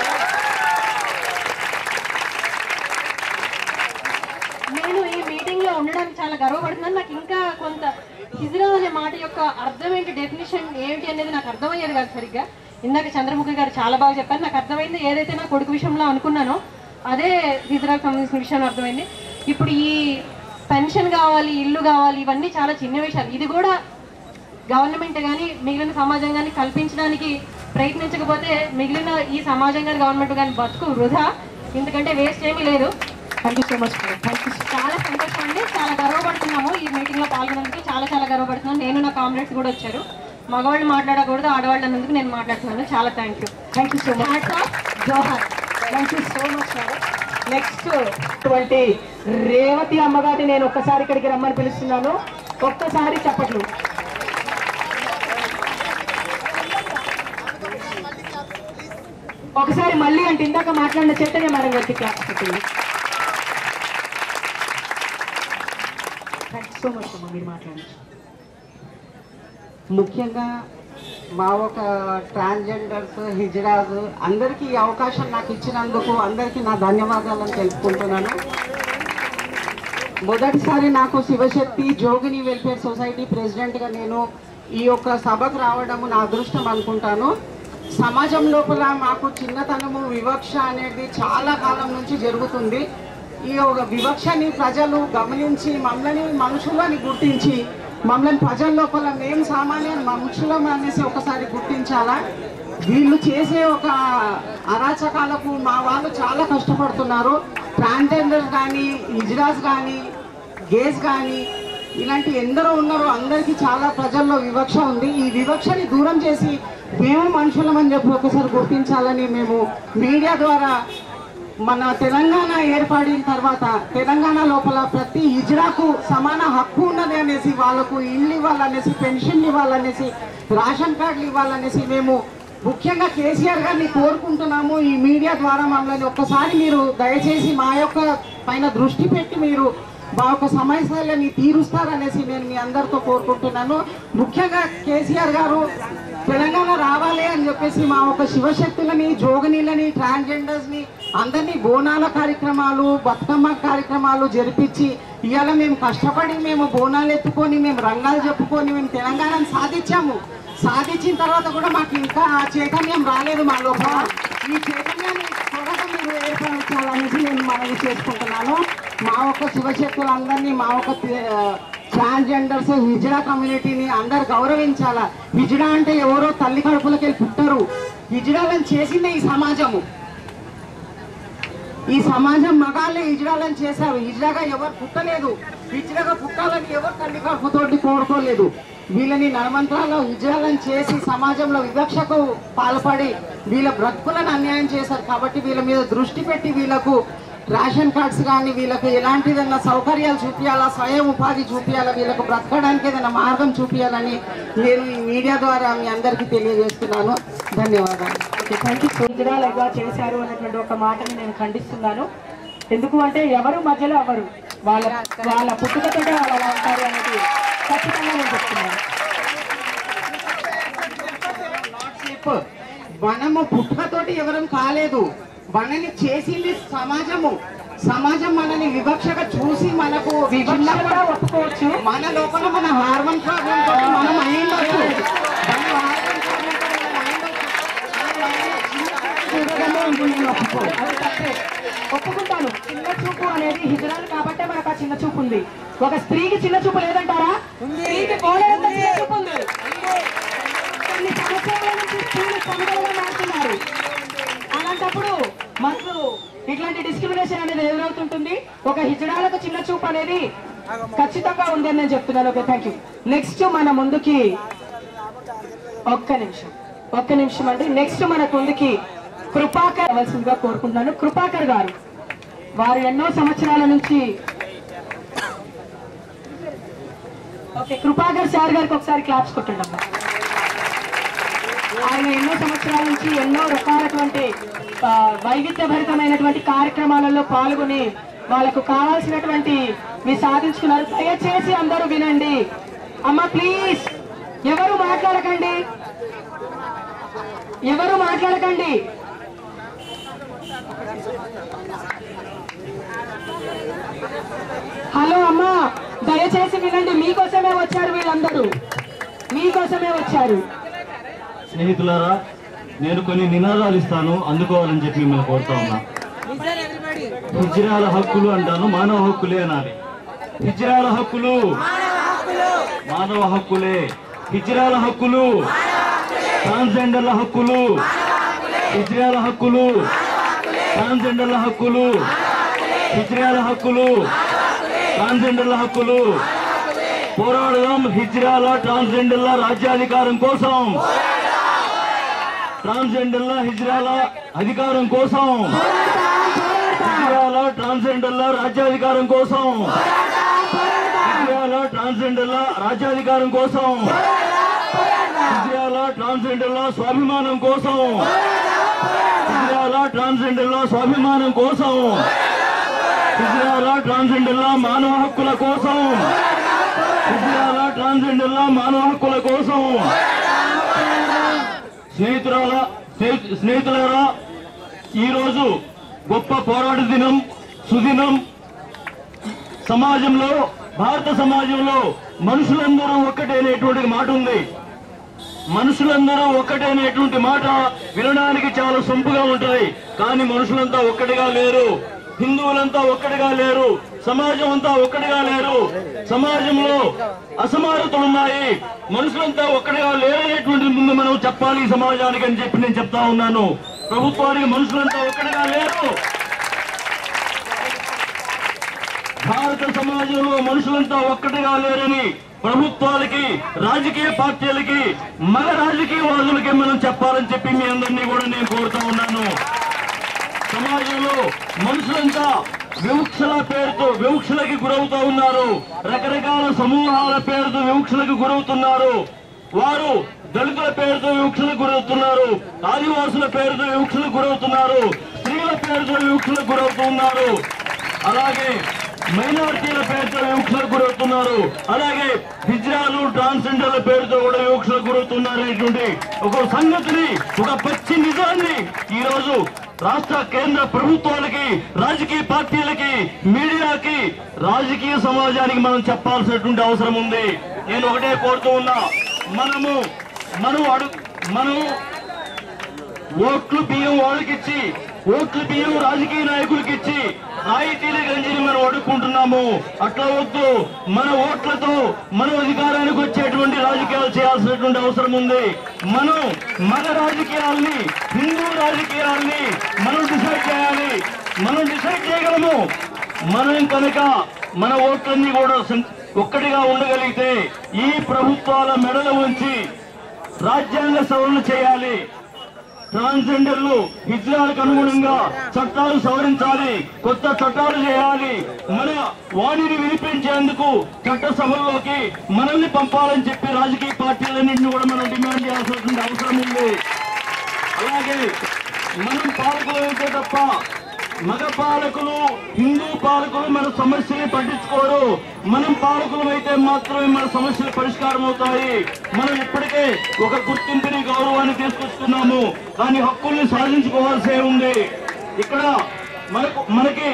నేను ఈ మీటింగ్ లో ఉండడానికి చాలా గర్వపడుతున్నాను నాకు ఇంకా కొంత హిజ్రా అనే మాట యొక్క అర్థం ఏంటి డెఫినేషన్ ఏంటి అనేది నాకు అర్థమయ్యేది కాదు సరిగ్గా ఇందాక చంద్రముఖి గారు చాలా బాగా చెప్పారు నాకు అర్థమైంది ఏదైతే నా కొడుకు విషయంలో అనుకున్నానో అదే హిజ్రాకు సంబంధించిన విషయం అర్థమైంది ఇప్పుడు ఈ పెన్షన్ కావాలి ఇల్లు కావాలి ఇవన్నీ చాలా చిన్న విషయాలు ఇది కూడా గవర్నమెంట్ కానీ మిగిలిన సమాజం కానీ కల్పించడానికి ప్రయత్నించకపోతే మిగిలిన ఈ సమాజం కానీ గవర్నమెంట్ కానీ బతుకు వృధా ఎందుకంటే వేస్ట్ ఏమీ లేదు thank you so much thank you చాలా సంతోషం అండి చాలా గర్వపడుతున్నాము ఈ మీటింగ్ లో పాల్గొన్నందుకు చాలా చాలా గర్వపడుతున్నాను నేను నా కామ్రేడ్స్ కూడా వచ్చారు మగవాళ్ళు మాట్లాడకూడదు ఆడవాళ్ళు అన్నందుకు నేను మాట్లాడుతున్నాను చాలా thank you thank you so much జోహార్ thank you so much madam next అటువంటి రేవతి అమ్మగారిని నేను ఒక్కసారి ఇక్కడికి రమ్మని పిలుస్తున్నాను ఒక్కసారి చెప్పట్లు ఒకసారి మళ్ళీ అంటే ఇందాక మాట్లాడిన చైతన్య మేడం గారికి క్లాస్ పెట్టింది థ్యాంక్ సో మచ్ అమ్మా మీరు మాట్లాడండి ముఖ్యంగా మా ఒక ట్రాన్స్జెండర్స్ హిజ్రాస్ అందరికీ ఈ అవకాశం నాకు ఇచ్చినందుకు అందరికీ నా ధన్యవాదాలను తెలుపుకుంటున్నాను మొదటిసారి నాకు శివశక్తి జోగిని వెల్ఫేర్ సొసైటీ ప్రెసిడెంట్గా నేను ఈ యొక్క సభకు రావడము నా అదృష్టం అనుకుంటాను సమాజం లోపల మాకు చిన్నతనము వివక్ష అనేది చాలా కాలం నుంచి జరుగుతుంది ఈ ఒక వివక్షని ప్రజలు గమనించి మమ్మల్ని మనుషులని గుర్తించి మమ్మల్ని ప్రజల లోపల మేము సామాన్య మనుషులం అనేసి ఒకసారి గుర్తించాలా వీళ్ళు చేసే ఒక అరాచకాలకు మా వాళ్ళు చాలా కష్టపడుతున్నారు ట్రాన్స్జెండర్ కానీ ఇజ్రాస్ కానీ గేస్ కానీ ఇలాంటి ఎందరో ఉన్నారో అందరికీ చాలా ప్రజల్లో వివక్ష ఉంది ఈ వివక్షని దూరం చేసి మేము మనుషులమని చెప్పి ఒకసారి గుర్తించాలని మేము మీడియా ద్వారా మన తెలంగాణ ఏర్పడిన తర్వాత తెలంగాణ లోపల ప్రతి ఇజ్రాకు సమాన హక్కు ఉన్నది అనేసి వాళ్ళకు ఇల్లు ఇవ్వాలనేసి పెన్షన్లు ఇవ్వాలనేసి రేషన్ కార్డులు ఇవ్వాలనేసి మేము ముఖ్యంగా కేసీఆర్ గారిని కోరుకుంటున్నాము ఈ మీడియా ద్వారా మమ్మల్ని ఒక్కసారి మీరు దయచేసి మా యొక్క పైన దృష్టి పెట్టి మీరు మా యొక్క సమస్యలని తీరుస్తారనేసి నేను మీ అందరితో కోరుకుంటున్నాను ముఖ్యంగా కేసీఆర్ గారు తెలంగాణ రావాలి అని చెప్పేసి మా ఒక శివశక్తులని జోగనీలని ట్రాన్స్జెండర్స్ని అందరినీ బోనాల కార్యక్రమాలు బతుకమ్మ కార్యక్రమాలు జరిపించి ఇవాళ మేము కష్టపడి మేము బోనాలు ఎత్తుకొని మేము రంగాలు చెప్పుకొని మేము తెలంగాణను సాధించాము సాధించిన తర్వాత కూడా మాకు ఇంకా ఆ చైతన్యం రాలేదు మా లోపల ఈ చైతన్యాన్ని త్వరగా మీరు ఏర్పరచాలనేసి నేను మనవి చేసుకుంటున్నాను మా ఒక్క శివశక్తులందరినీ మా ఒక్క ట్రాన్స్జెండర్స్ హిజ్రా కమ్యూనిటీని అందరు గౌరవించాలా హిజ్రా అంటే ఎవరో తల్లి కడుపులకి వెళ్ళి పుట్టరు హిజ్రాలను చేసిందే ఈ సమాజము ఈ సమాజం మగాళ్ళే హిజ్రాలను చేశారు హిజ్రాగా ఎవరు పుట్టలేదు హిజ్రాగా పుట్టాలని ఎవరు తల్లి కడుపుతోటి కోరుకోలేదు వీళ్ళని నడమంత్రాల్లో హిజ్రాలను చేసి సమాజంలో వివక్షకు పాల్పడి వీళ్ళ బ్రతుకులను అన్యాయం చేశారు కాబట్టి వీళ్ళ మీద దృష్టి పెట్టి వీళ్ళకు రేషన్ కార్డ్స్ కానీ వీళ్ళకి ఎలాంటి ఏదైనా సౌకర్యాలు చూపించాలా స్వయం ఉపాధి చూపించాలా వీళ్ళకు బ్రతకడానికి ఏదైనా మార్గం చూపించాలని నేను ఈ మీడియా ద్వారా మీ అందరికీ తెలియజేస్తున్నాను ధన్యవాదాలు ఓకే థ్యాంక్ యూ గుజరాలుగా చేశారు అనేటువంటి ఒక మాటని నేను ఖండిస్తున్నాను ఎందుకు అంటే ఎవరు మధ్యలో ఎవరు వాళ్ళ వాళ్ళ పుట్టుకతోటే వాళ్ళు అలా ఉంటారు అనేది ఖచ్చితంగా నేను చెప్తున్నాను చెప్పు. మనము పుట్టుకతోటి ఎవరం కాలేదు మనని చేసింది సమాజము సమాజం మనని వివక్షగా చూసి మనకు విభిన్నంగా ఒప్పుకోవచ్చు మన లోపల మన హార్మోన్ ప్రాబ్లం తోటి మనం అయ్యిండొచ్చు మన హార్మోన్ ప్రాబ్లం తోటి మనం అయ్యిండొచ్చు. చూడడమే ఉంటుంది నేను ఒప్పుకో. అది తప్పే ఒప్పుకుంటాను చిన్న చూపు అనేది హిజరాలు కాబట్టే మనకు ఆ చిన్న చూపు ఉంది ఒక స్త్రీకి చిన్న చూపు లేదంటారా స్త్రీకి పోలేదంత చిన్న చూపు ఉంది కొన్ని సంవత్సరాల నుంచి స్త్రీలు సమిధలుగా మారుతున్నారు అలాంటప్పుడు మనకు ఇట్లాంటి డిస్క్రిమినేషన్ అనేది ఎదురవుతుంటుంది ఒక హిజడాలకు చిన్న చూపు అనేది ఖచ్చితంగా ఉందని నేను చెప్తున్నాను ఓకే థ్యాంక్ యూ నెక్స్ట్ మన ముందుకి ఒక్క నిమిషం ఒక్క నిమిషం అండి నెక్స్ట్ మన ముందుకి కృపాకర్ అవ్వాల్సిందిగా కోరుకుంటున్నాను కృపాకర్ గారు వారు ఎన్నో సంవత్సరాల నుంచి ఓకే కృపాకర్ సార్ గారికి ఒకసారి క్లాప్స్ కొట్టండి అమ్మా. ఆయన ఎన్నో సంవత్సరాల నుంచి ఎన్నో రకాలటువంటి ఆ, వైవిధ్యభరితమైనటువంటి కార్యక్రమాలలో పాల్గొని వాళ్ళకు కావాల్సినటువంటి మీరు సాధించుకున్నారు దయచేసి అందరూ వినండి అమ్మ ప్లీజ్ ఎవరు మాట్లాడకండి ఎవరు మాట్లాడకండి హలో అమ్మా దయచేసి వినండి మీకోసమే వచ్చారు వీళ్ళందరూ మీకోసమే వచ్చారు స్నేహితులారా నేను కొన్ని నినాదాలు ఇస్తాను అందుకోవాలని చెప్పి మిమ్మల్ని కోరుతా ఉన్నా హిజ్రాల హక్కులు అంటాను మానవ హక్కులే అనాలి హిజ్రాల హక్కులు మానవ హక్కులే హిజ్రాల హక్కులు ట్రాన్స్జెండర్ల హక్కులు హిజ్రాల హక్కులు ట్రాన్స్జెండర్ల హక్కులు హిజ్రాల హక్కులు ట్రాన్స్జెండర్ల హక్కులు పోరాడదాం హిజ్రాల ట్రాన్స్జెండర్ల రాజ్యాధికారం కోసం ట్రాన్స్జెండర్ల హిజ్రాల అధికారం కోసం ఇజ్రాయల ట్రాన్స్జెండర్ల రాజ్యాధికారం కోసం ఇజ్రాయల ట్రాన్స్జెండర్ల రాజ్యాధికారం కోసం ఇజ్రాయల ట్రాన్స్జెండర్ల స్వాభిమానం కోసం ఇజ్రాయల ట్రాన్స్జెండర్ల స్వాభిమానం కోసం ఇజ్రాయల ట్రాన్స్జెండర్ల మానవ హక్కుల కోసం ఇజ్రాయల ట్రాన్స్జెండర్ల మానవ హక్కుల కోసం స్నేహితురాల స్నేహి- స్నేహితులారా ఈరోజు గొప్ప పోరాట దినం సుదినం సమాజంలో భారత సమాజంలో మనుషులందరూ ఒక్కటేనేటువంటి మాట ఉంది మనుషులందరూ ఒక్కటేనేటువంటి మాట వినడానికి చాలా సొంపుగా ఉంటాయి కానీ మనుషులంతా ఒక్కటిగా లేరు హిందువులంతా ఒక్కటిగా లేరు సమాజం అంతా ఒక్కటిగా లేరు సమాజంలో అసమానతలున్నాయి మనుషులంతా ఒక్కటిగా లేరనేటువంటి ముందు మనం చెప్పాలి ఈ సమాజానికి అని చెప్పి నేను చెప్తా ఉన్నాను ప్రభుత్వానికి మనుషులంతా ఒక్కటిగా లేరు భారత సమాజంలో మనుషులంతా ఒక్కటిగా లేరని ప్రభుత్వాలకి రాజకీయ పార్టీలకి మన రాజకీయవాదులకి మనం చెప్పాలని చెప్పి మీ అందరినీ కూడా నేను కోరుతా ఉన్నాను సమాజంలో మనుషులంతా వివక్షల పేరుతో వివక్షలకి గురవుతా ఉన్నారు రకరకాల సమూహాల పేరుతో వివక్షలకు గురవుతున్నారు వారు దళితుల పేరుతో వివక్షలకు గురవుతున్నారు ఆదివాసుల పేరుతో వివక్షలకు గురవుతున్నారు స్త్రీల పేరుతో వివక్షలకు గురవుతున్నారు అలాగే మైనారిటీల పేరుతో వివక్షలకు గురవుతున్నారు అలాగే హిజ్రాలు ట్రాన్స్జెండర్ల పేరుతో కూడా వివక్షలకు గురవుతున్నారు అనేటువంటి ఒక సంగతిని ఒక పచ్చి నిజాన్ని ఈ రోజు రాష్ట్ర కేంద్ర ప్రభుత్వాలకి రాజకీయ పార్టీలకి మీడియాకి రాజకీయ సమాజానికి మనం చెప్పాల్సినటువంటి అవసరం ఉంది నేను ఒకటే కోరుతూ ఉన్నా మనము మనం అడు మనం ఓట్లు బియ్యం వాళ్ళకి ఇచ్చి ఓట్లు బియ్యం రాజకీయ నాయకులకి ఇచ్చి రాయితీల గంజిని మనం అడుక్కుంటున్నాము అట్లా వద్దు మన ఓట్లతో మనం అధికారానికి వచ్చేటువంటి రాజకీయాలు చేయాల్సినటువంటి అవసరం ఉంది మనం మన రాజకీయాల్ని హిందూ రాజకీయాల్ని మనం డిసైడ్ చేయాలి మనం డిసైడ్ చేయగలము మనం కనుక మన ఓట్లన్నీ కూడా సం- ఒక్కటిగా ఉండగలిగితే ఈ ప్రభుత్వాల మెడలు ఉంచి రాజ్యాంగ సవరణ చేయాలి ట్రాన్స్జెండర్లు హిజ్రాలకు అనుగుణంగా చట్టాలు సవరించాలి కొత్త చట్టాలు చేయాలి మన వాణిని వినిపించేందుకు చట్టసభల్లోకి మనల్ని పంపాలని చెప్పి రాజకీయ పార్టీలన్నింటినీ కూడా మనం డిమాండ్ చేయాల్సినటువంటి అవసరం ఉంది అలాగే మనం పాలకులైతే తప్ప మగ పాలకులు హిందూ పాలకులు మన సమస్యని పట్టించుకోరు మనం పాలకులు అయితే మాత్రమే మన సమస్యలు పరిష్కారం అవుతాయి మనం ఇప్పటికే ఒక గుర్తింపుని గౌరవాన్ని తీసుకొస్తున్నాము దాని హక్కుల్ని సాధించుకోవాల్సే ఉంది ఇక్కడ మనకు మనకి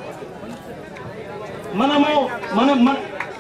మనము మన మన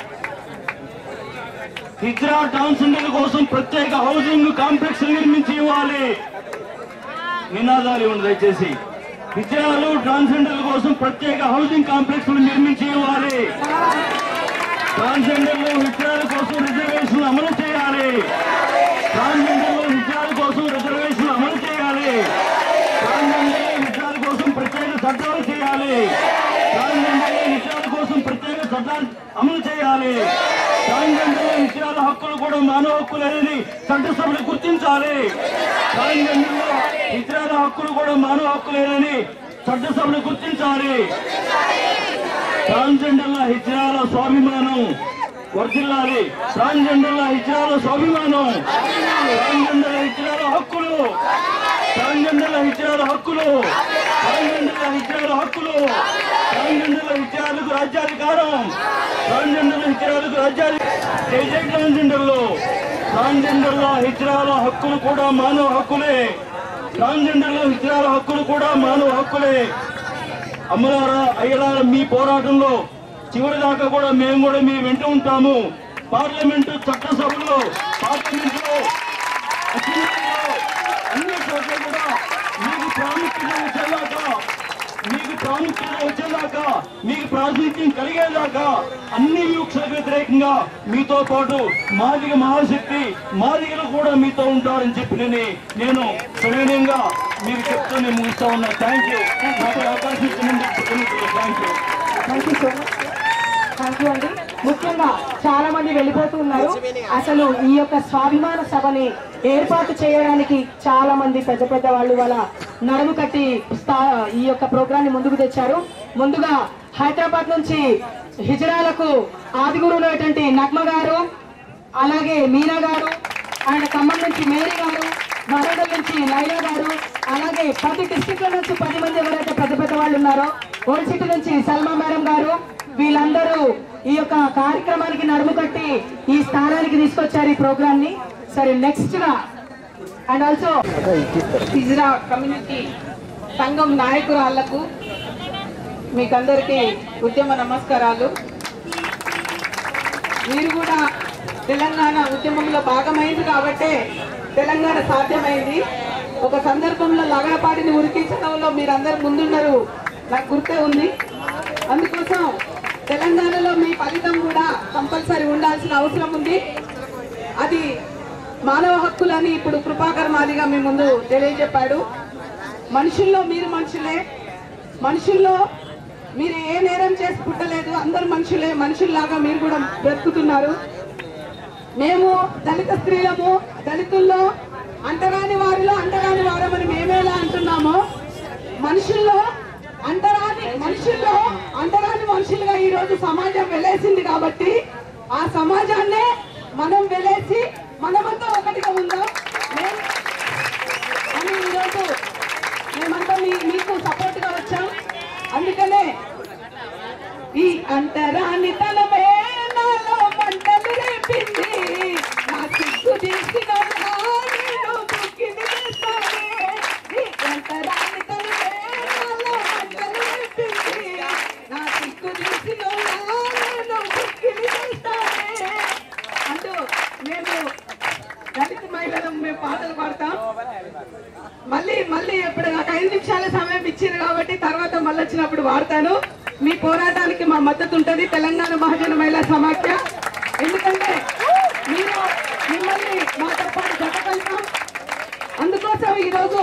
హిజ్రా ట్రాన్స్జెండర్ కోసం ప్రత్యేక హౌసింగ్ కాంప్లెక్స్ నిర్మించి ఇవ్వాలి నినాదాలు ఇవ్వండి దయచేసి హిజ్రాలు ట్రాన్స్జెండర్ల కోసం ప్రత్యేక హౌసింగ్ కాంప్లెక్స్ నిర్మించి ఇవ్వాలి ట్రాన్స్జెండర్లు హిజ్రాల కోసం రిజర్వేషన్ అమలు చేయాలి ట్రాన్స్జెండర్లు హిజ్రాల కోసం రిజర్వేషన్ అమలు చేయాలి ట్రాన్స్జెండర్లు హిజ్రాల కోసం ప్రత్యేక చట్టాలు చేయాలి ట్రాన్స్జెండర్లు హిజ్రాల కోసం ప్రత్యేక చట్టాలు అమలు చేయాలి ట్రాన్స్జెండర్లు హిజ్రాల హక్కులు కూడా మానవ హక్కులేనని చట్టసభలు గుర్తించాలి ట్రాన్స్జెండర్లు హిజ్రాల హక్కులు కూడా మానవ హక్కులేనని చట్టసభలు గుర్తించాలి ట్రాన్స్జెండర్ల హిజ్రాల స్వాభిమానం వర్ధిల్లాలి ట్రాన్స్జెండర్ల హిజ్రాల స్వాభిమానం ట్రాన్స్జెండర్ల హిజ్రాల హక్కులు ట్రాన్స్జెండర్ల హిజ్రాల హక్కులు ట్రాన్స్జెండర్ల హిజ్రాల హక్కులు ట్రాన్స్జెండర్ల హిజ్రాలకు రాజ్యాధికారం ట్రాన్స్జెండర్ల హిజ్రాలకు రాజ్యాధి జై జై ట్రాన్స్జెండర్లు ట్రాన్స్జెండర్ల హిజ్రాల హక్కులు కూడా మానవ హక్కులే ట్రాన్స్జెండర్ల హిజ్రాల హక్కులు కూడా మానవ హక్కులే అమ్మలారా అయ్యలారా మీ పోరాటంలో చివరి దాకా కూడా మేము కూడా మీ వెంట ఉంటాము పార్లమెంటు చట్టసభలో పార్లమెంటులో అసెంబ్లీలో అన్ని చోట్ల కూడా మీకు ప్రాముఖ్యత వచ్చేదాకా మీకు ప్రాముఖ్యత వచ్చేదాకా మీకు ప్రాతినిధ్యం కలిగేదాకా అన్ని వివక్షలకు వ్యతిరేకంగా మీతో పాటు మాదిగ మహాశక్తి మాదిగలు కూడా మీతో ఉంటారని చెప్పి నేను నేను సవినయంగా మీకు చెప్తూ నేను ముగిస్తా ఉన్నా థ్యాంక్ యూ నాకు ఈ అవకాశం ఇచ్చినందుకు thank you thank you so much thank you అండి ముఖ్యంగా చాలా మంది వెళ్ళిపోతూ ఉన్నారు అసలు ఈ యొక్క స్వాభిమాన సభని ఏర్పాటు చేయడానికి చాలా మంది పెద్ద పెద్ద వాళ్ళు వాళ్ళ నడుము కట్టి స్థా- ఈ యొక్క ప్రోగ్రామ్ ని ముందుకు తెచ్చారు ముందుగా హైదరాబాద్ నుంచి హిజరాలకు ఆదిగురువు అయినటువంటి నగ్మ గారు అలాగే మీనా గారు అండ్ ఖమ్మం నుంచి మేరీ గారు వరంగల్ నుంచి లైలా గారు అలాగే పది డిస్టిక్ల నుంచి పది మంది ఎవరైతే పెద్ద పెద్ద వాళ్ళు ఉన్నారో ఓల్డ్ సిటీ నుంచి సల్మా మేడం గారు వీళ్ళందరూ ఈ యొక్క కార్యక్రమానికి నడుము కట్టి ఈ స్థానానికి తీసుకొచ్చారు ఈ ప్రోగ్రామ్ ని సరే నెక్స్ట్ గా అండ్ ఆల్సో ఇజ్రా కమ్యూనిటీ సంఘం నాయకురాళ్లకు మీకందరికీ ఉద్యమ నమస్కారాలు మీరు కూడా తెలంగాణ ఉద్యమంలో భాగమైంది కాబట్టే తెలంగాణ సాధ్యమైంది ఒక సందర్భంలో లగడపాటిని ఉరికించడంలో మీరందరు ముందున్నారు నాకు గుర్తే ఉంది అందుకోసం తెలంగాణలో మీ ఫలితం కూడా కంపల్సరీ ఉండాల్సిన అవసరం ఉంది అది మానవ హక్కులని ఇప్పుడు కృపాకర్ మాదిగా మీ ముందు తెలియజెప్పాడు మనుషుల్లో మీరు మనుషులే మనుషుల్లో మీరు ఏ నేరం చేసి పుట్టలేదు అందరు మనుషులే మనుషుల్లాగా మీరు కూడా బ్రతుకుతున్నారు మేము దళిత స్త్రీలము దళితుల్లో అంటరాని వారిలో అంటరాని వారమని మేమేలా అంటున్నామో మనుషుల్లో అంటరాని మనుషుల్లో అంటరాని మనుషులుగా ఈ రోజు సమాజం వెలేసింది కాబట్టి ఆ సమాజాన్నే మనం వెలేసి మనమంతా ఒకటిగా ఉందాం మేము అని ఈరోజు మేమంతా మీ మీకు సపోర్ట్ గా వచ్చాం అందుకనే ఈ అంటరాని తలమే నాలో మంటలు రేపింది నా సిగ్గు తీసిన నేను బుక్కిని చేస్తానే ఈ అంటరాని తలమే నాలో మంటలు రేపింది నా సిగ్గు తీసిన నేను బుక్కిని చేస్తానే అంటూ మేము దళిత మహిళలు మేము పాటలు పాడతాం మళ్ళీ మళ్ళీ ఇప్పుడు నాకు ఐదు నిమిషాల సమయం ఇచ్చింది కాబట్టి తర్వాత మళ్ళీ వచ్చినప్పుడు వాడతాను మీ పోరాటానికి మా మద్దతు ఉంటుంది తెలంగాణ మహాజన మహిళా సమాఖ్య ఎందుకంటే మీరు మిమ్మల్ని మాతో పాటు జతకలుతాం అందుకోసం ఈరోజు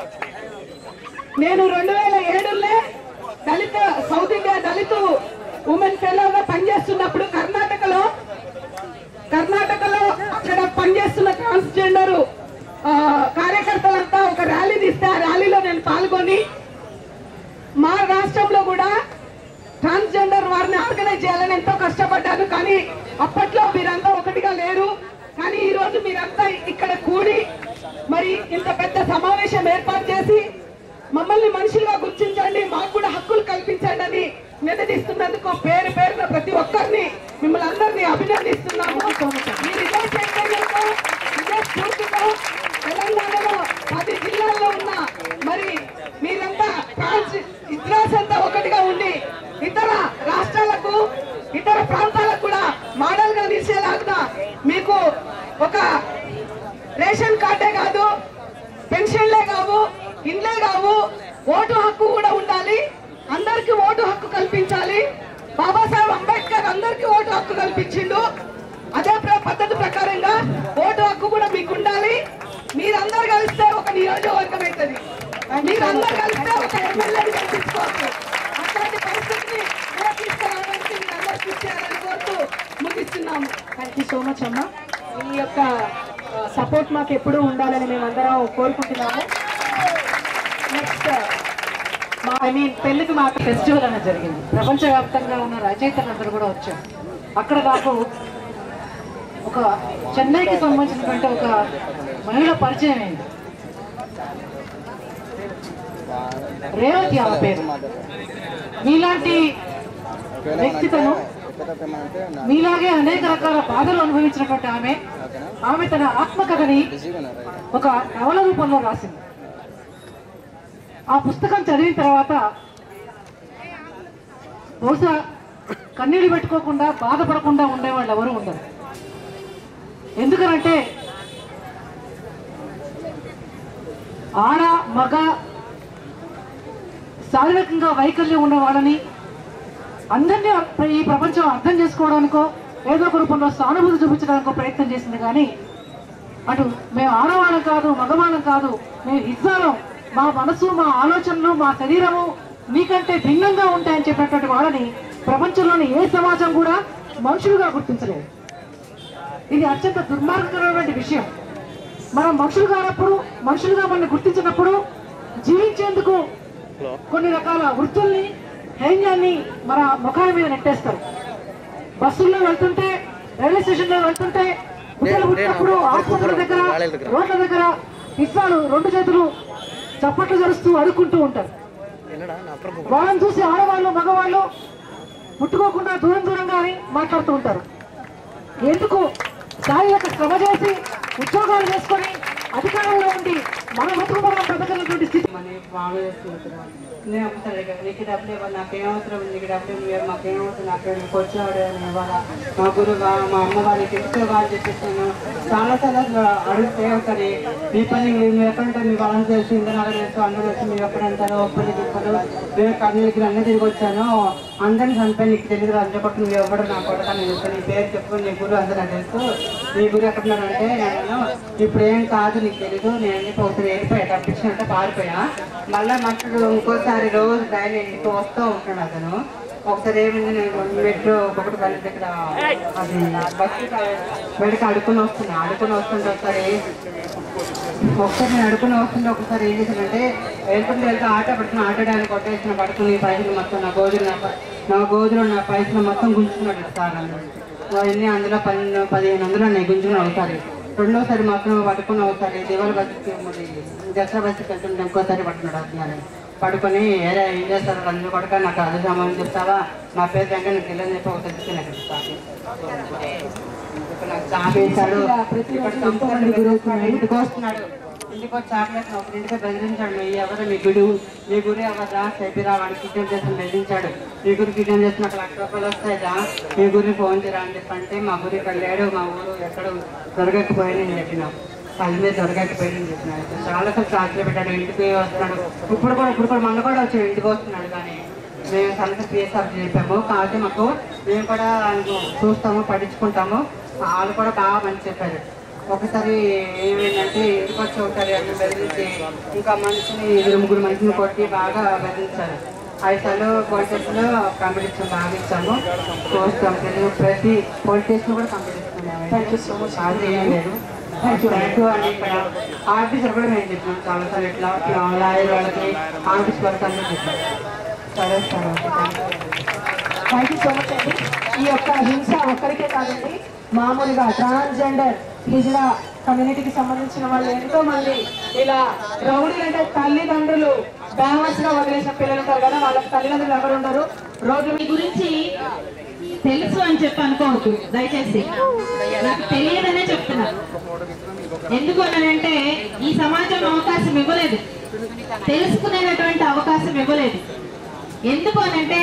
నేను రెండు వేల ఏడులో Dalit south India Dalit women ఫెలోగా పనిచేస్తున్నప్పుడు కర్ణాటకలో కర్ణాటకలో అక్కడ పనిచేస్తున్న ట్రాన్స్జెండర్ కార్యకర్తలంతా ఒక ర్యాలీ తీస్తే ఆ ర్యాలీలో నేను పాల్గొని మా రాష్ట్రంలో కూడా ట్రాన్స్జెండర్ వారిని ఆర్గనైజ్ చేయాలని ఎంతో కష్టపడ్డాను కానీ అప్పట్లో మీరంతా ఒకటిగా లేరు కానీ ఈ రోజు మీరంతా ఇక్కడ కూడి మరి ఇంత పెద్ద సమావేశం ఏర్పాటు చేసి మమ్మల్ని మనుషులుగా గుర్తించండి మాకు కూడా హక్కులు కల్పించండి అని నిలదీస్తున్నందుకు పేరు పేరున ప్రతి ఒక్కరిని మిమ్మల్ని అందరినీ అభినందిస్తున్నాము మీరు ఇదే చైతన్యంతో ఇదే స్ఫూర్తితో తెలంగాణలో పది జిల్లాల్లో ఉన్న మరి మీరంతా ట్రాన్స్ ఇతరాస్ అంతా ఒకటిగా ఉండి ఇతర రాష్ట్రాలకు ఇతర ప్రాంతాలకు కూడా మోడల్ గా నిలిచేలాగా మీకు ఒక రేషన్ కార్డే కాదు పెన్షన్లే కావు ఇండ్లే కావు ఓటు హక్కు కూడా ఉండాలి అందరికి ఓటు హక్కు కల్పించాలి బాబాసాహెబ్ అంబేద్కర్ అందరికి ఓటు హక్కు కల్పించిండు అదే ప్ర- పద్ధతి ప్రకారంగా ఓటు హక్కు కూడా మీకు ఉండాలి మీరందరు కలిస్తే ఒక నియోజకవర్గం అవుతుంది మీరందరు కలిస్తే ఒక ఎమ్మెల్యేని గెలిపించుకోవచ్చు అట్లాంటి పరిస్థితిని కూడా తీసుకురావడానికి మీరందరూ కృషి చేయాలని కోరుతూ ముగిస్తున్నాము థ్యాంక్ యూ సో మచ్ అమ్మ మీ యొక్క సపోర్ట్ మాకు ఎప్పుడూ ఉండాలని మేమందరం కోరుకుంటున్నాము నెక్స్ట్ మా ఐ మీన్ పెళ్లికి మాకు ఫెస్టివల్ అనేది జరిగింది ప్రపంచవ్యాప్తంగా ఉన్న రచయితలందరూ కూడా వచ్చారు అక్కడ నాకు ఒక చెన్నైకి సంబంధించినటువంటి ఒక మహిళ పరిచయం అయింది రేవతి ఆమె పేరు మీలాంటి వ్యక్తితను మీలాగే అనేక రకాల బాధలు అనుభవించినటువంటి ఆమె ఆమె తన ఆత్మకథని ఒక నవల రూపంలో రాసింది ఆ పుస్తకం చదివిన తర్వాత బహుశా కన్నీళ్ళు పెట్టుకోకుండా బాధపడకుండా ఉండేవాళ్ళు ఎవరు ఉండరు ఎందుకనంటే ఆడ మగ శారీరకంగా వైకల్యం ఉన్న వాళ్ళని అందరినీ ఈ ప్రపంచం అర్థం చేసుకోవడానికో ఏదో ఒక రూపంలో సానుభూతి చూపించడానికో ప్రయత్నం చేసింది కానీ అటు మేము ఆడవాళ్ళం కాదు మగవాళ్ళం కాదు మేము హిజ్జాలం మా మనసు మా ఆలోచనలు మా శరీరము మీకంటే భిన్నంగా ఉంటాయని చెప్పినటువంటి వాళ్ళని ప్రపంచంలోని ఏ సమాజం కూడా మనుషులుగా గుర్తించలేదు ఇది అత్యంత దుర్మార్గకరమైన విషయం మనం మనుషులు కానప్పుడు మనుషులుగా మనల్ని గుర్తించినప్పుడు జీవించేందుకు కొన్ని రకాల వృత్తుల్ని హైన్యాన్ని మన ముఖాల మీద నెట్టేస్తారు బస్సుల్లో వెళ్తుంటే రైల్వే స్టేషన్ లో వెళ్తుంటే బిడ్డలు పుట్టినప్పుడు ఆసుపత్రుల దగ్గర రోడ్ల దగ్గర ఇట్లాలు రెండు చేతులు చప్పట్లు జరుస్తూ అడుక్కుంటూ ఉంటారు వాళ్ళని చూసి ఆడవాళ్ళు మగవాళ్ళు ముట్టుకోకుండా దూరం దూరంగా అని మాట్లాడుతూ ఉంటారు ఎందుకు శారీరక శ్రమ చేసి ఉద్యోగాలు చేసుకొని అధికారంలో ఉండి మన బతుకు మనం బ్రతకలేటువంటి స్థితి బాగా చేసుకుంటున్నాను నేను ఒకసారి నీకు డబ్బులు ఇవ్వాలి నాకేం అవసరం ఉంది నీకు డబ్బులు ఇవ్వాలి మాకేం అవసరం నాకు నీకు వచ్చేవాడు అని ఇవ్వాలా మా గురువు మా అమ్మ వాళ్ళకి తెలుసు వాళ్ళు చెప్పేస్తాను చాలా చాలా అడిగితే ఒకరి మీ పని మీరు ఎక్కడంటే మీ వాళ్ళని తెలిసి ఇంధనాలు తెలుసు అందరూ వచ్చి మీరు ఎక్కడంటారో ఒక్కరి చెప్పారు నేను కర్నూలుకి అన్నీ తిరిగి వచ్చాను అందరిని చనిపోయి నీకు తెలియదు రంజ పట్టు నువ్వు ఎవరు నా కొడక నేను చెప్తాను నీ పేరు చెప్పు నీ గురువు అందరూ నాకు తెలుసు నీ గురువు ఎక్కడున్నారంటే నేను ఇప్పుడు ఏం కాదు నీకు తెలీదు నేను చెప్పి ఒకసారి వెళ్ళిపోయా తప్పించినట్టే పారిపోయా మళ్ళీ మట్టుడు ఇంకోసారి రోజు డైలీ ఇంటికి వస్తూ ఉంటాడు అతను ఒకసారి ఏమైంది నేను మెట్రో ఒకటి పని దగ్గర అది బస్సు బయటకు అడుకుని వస్తున్నా అడుకుని వస్తుంటే ఒకసారి ఒకసారి నేను అడుకుని వస్తుంటే ఒకసారి ఏం చేశానంటే వెళ్తుంటే వెళ్తే ఆటో పడుతున్న ఆటో డ్యాన్ కొట్టేసిన పడుకుని పైసలు మొత్తం నా గోజులు నా ప- నా గోజులు నా పైసలు మొత్తం గుంజుకున్నాడు సార్ నన్ను అవన్నీ అందులో పన్నెండు పదిహేను వందలు ఉన్నాయి గుంజుకుని ఒకసారి రెండోసారి మాత్రం పడుకుని ఒకసారి దేవాల బస్సుకి మరి దసరా బస్సుకి వెళ్తుంటే ఇంకోసారి పట్టుకున్నాడు అజ్ఞానం పడుకొని ఏరే ఏం చేస్తారు అందరూ కొడక నాకు అది సామాన్ చెప్తావా నా పేరు వెంకట నీకు తెలియని చెప్పి ఒకసారి చెప్తే నాకు ఇస్తాను నాకు చాపేశాడు ఇక్కడ సంస్థలు గురవుతున్నాడు ఇంటికి వస్తున్నాడు ఇంటికి వచ్చి చాక్లెట్ ఒక ఇంటికి బెదిరించాడు మీ ఎవరు మీ గుడి మీ గురి ఎవరా చెప్పిరా వాడికి కిడ్నాప్ చేసి బెదిరించాడు మీ గురి కిడ్నాప్ చేసిన ఒక లక్ష రూపాయలు వస్తాయిరా మీ గురి ఫోన్ చేయరా అని చెప్పంటే మా గురి ఇక్కడ లేడు మా ఊరు ఎక్కడ దొరకకపోయాను నేను చెప్పిన అది మీద దొరకకపోయింది చెప్పిన చాలా సార్లు చార్జీలు పెట్టాడు ఇంటికి వస్తున్నాడు ఇప్పుడు కూడా ఇప్పుడు కూడా మొన్న కూడా వచ్చాడు ఇంటికి వస్తున్నాడు కానీ మేము సంగతి పిఎస్ఆర్ చెప్పాము కాకపోతే మాకు మేము కూడా చూస్తాము పట్టించుకుంటాము వాళ్ళు కూడా బాగా మంచి చెప్పారు ఒకసారి ఏమైందంటే ఇంటికి వచ్చి ఒకసారి అన్ని బెదిరించి ఇంకా మనిషిని ఇద్దరు ముగ్గురు మనిషిని కొట్టి బాగా బెదిరించారు ఐదు సార్లు పోలీస్ స్టేషన్లో కాంపిటీషన్ బాగా ఇచ్చాము చూస్తాం తెలుగు ప్రతి పోలీస్ స్టేషన్ కూడా competition thank you so much అది ఏం లేదు థ్యాంక్ యూ అండి ఇక్కడ ఆఫీసర్ కూడా మేము చెప్పినాం చాలాసార్లు ఇట్లా లాయర్ వాళ్ళకి ఆఫీస్ వాళ్ళకి అందరూ చెప్పాం సరే sir okay thank you thank you so much అండి ఈ యొక్క హింస ఒక్కరికే కాదండి మామూలుగా ట్రాన్స్జెండర్ హిజ్రా కమ్యూనిటీకి సంబంధించిన వాళ్ళు ఎంతో మంది ఇలా రౌడీలు అంటే తల్లిదండ్రులు బ్యాలెన్స్ గా వదిలేసిన పిల్లలు ఉంటారు కదా వాళ్ళకి తల్లిదండ్రులు ఎవరు ఉండరు రోడ్డు మీ గురించి తెలుసు అని చెప్పి అనుకోవద్దు దయచేసి నాకు తెలియదనే చెప్తున్నా ఎందుకు అంటే ఈ సమాజం అవకాశం ఇవ్వలేదు తెలుసుకునేటటువంటి అవకాశం ఇవ్వలేదు ఎందుకు అనంటే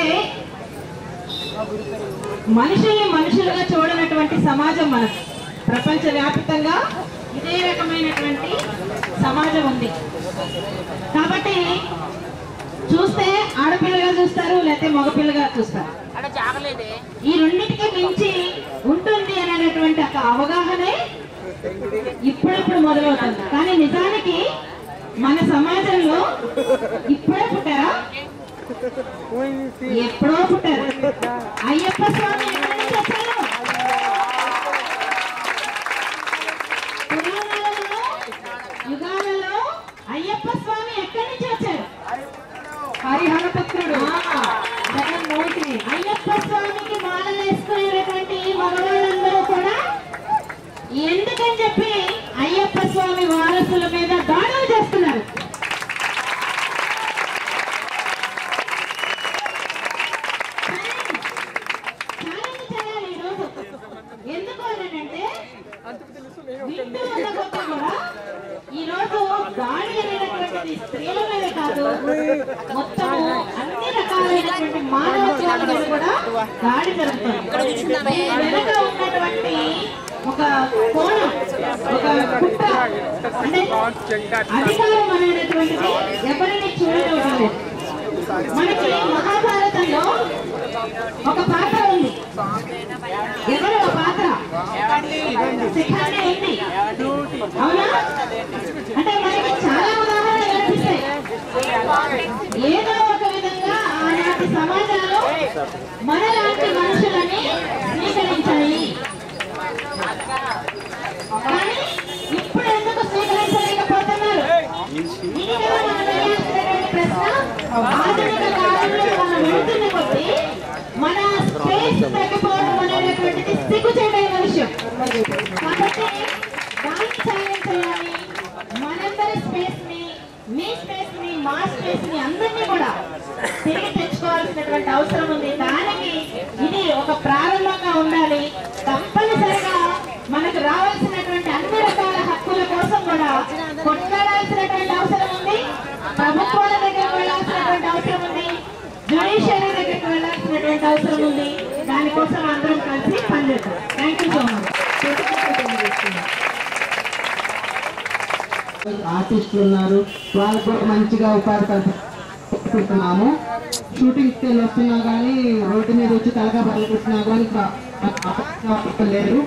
మనుషుల్ని మనుషులుగా చూడనటువంటి సమాజం మనకు ప్రపంచవ్యాప్తంగా ఇదే రకమైనటువంటి సమాజం ఉంది కాబట్టి చూస్తే ఆడపిల్లగా చూస్తారు లేకపోతే మగపిల్లగా చూస్తారు ఈ రెండింటికి మించి ఉంటుంది అనేటువంటి ఒక అవగాహనే ఇప్పుడప్పుడు మొదలవుతుంది కానీ నిజానికి మన సమాజంలో ఇప్పుడే పుట్టారా ఎప్పుడో పుట్టారు అయ్యప్ప స్వామి ఎక్కడి నుంచి వచ్చారు పురాణాలలో యుగాలలో అయ్యప్ప స్వామి ఎక్కడి నుంచి వచ్చారు హరిహరపుత్రుడు జగన్మోహిని అయ్యప్ప స్వామికి మాలలు వేసుకునేటటువంటి మగవాళ్ళందరూ కూడా ఎందుకని చెప్పి అయ్యప్ప స్వామి వారసుల మీద దాడులు చేస్తున్నారు ఛాలెంజ్ చేయాలి ఈరోజు ఎందుకు అనంటే వింటూ ఉన్న కొద్దీ కూడా ఈ రోజు దాడి అనేటటువంటిది స్త్రీల మీద కాదు మొత్తము అన్ని రకాలైనటువంటి మానవ జీవుల మీద కూడా దాడి జరుగుతుంది దీని వెనుక ఉన్నటువంటి ఒక కోణం ఒక కుట్ర అంటే అధికారం అనేటటువంటిది ఎవరిని చూడటం లేదు మనకి మహాభారతంలో ఒక పాత్ర ఉంది ఎవరు ఒక పాత్ర శిఖండి ఉంది అవునా అంటే మనకి చాలా ఉదాహరణలు కనిపిస్తాయి ఏదో ఒక విధంగా ఆనాటి సమాజంలో మనలాంటి మనుషులని స్వీకరించాలి కానీ ఇప్పుడు ఎందుకు స్వీకరించలేకపోతున్నారు ఇది కదా మనం వేయాల్సినటువంటి ప్రశ్న ఆధునిక కాలంలో మనం పెరుగుతున్న కొద్దీ మన స్పేస్ తగ్గిపోవడం అనేటువంటిది సిగ్గుచేటైన విషయం కాబట్టి దాన్ని ఛాలెంజ్ చేయాలి మనందరి స్పేస్ ని మీ స్పేస్ ని మా స్పేస్ ని అందరినీ కూడా తిరిగి తెచ్చుకోవాల్సినటువంటి అవసరం ఉంది దానికి ఇది ఒక ప్రారంభంగా ఉండాలి తప్పనిసరిగా మనకు రావాల్సినటువంటి అన్ని రకాల హక్కుల కోసం కూడా కొట్లాడాల్సినటువంటి అవసరం ఉంది ప్రభుత్వాల దగ్గరకు వెళ్ళాల్సినటువంటి అవసరం ఉంది జ్యుడిషియరీ దగ్గరికి వెళ్ళాల్సినటువంటి అవసరం ఉంది దానికోసం అందరం కలిసి పనిచేద్దాం థ్యాంక్ యూ సో మచ్ ఆర్టిస్టులు ఉన్నారు వాళ్ళకు కూడా మంచిగా ఉపాధి కల్పిస్తున్నాము షూటింగ్కి వెళ్ళి వస్తున్నా కానీ రోడ్డు మీద వచ్చి తలగా పలుకుతున్నా కానీ కా- లేదు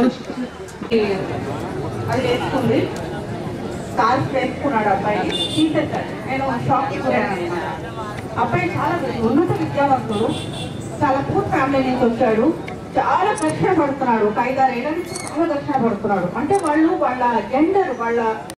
అది వేసుకుంది స్కార్ఫ్ వేసుకున్నాడు అబ్బాయి తీసేశాడు నేను షాక్ పోయాను అనమాట అబ్బాయి చాలా ఉన్నత విద్యావంతుడు చాలా పూర్ ఫ్యామిలీ నుంచి వచ్చాడు చాలా కష్టపడుతున్నాడు ఒక ఐదారు ఏళ్ళ నుంచి చాలా కష్టపడుతున్నాడు అంటే వాళ్ళు వాళ్ళ జెండర్ వాళ్ళ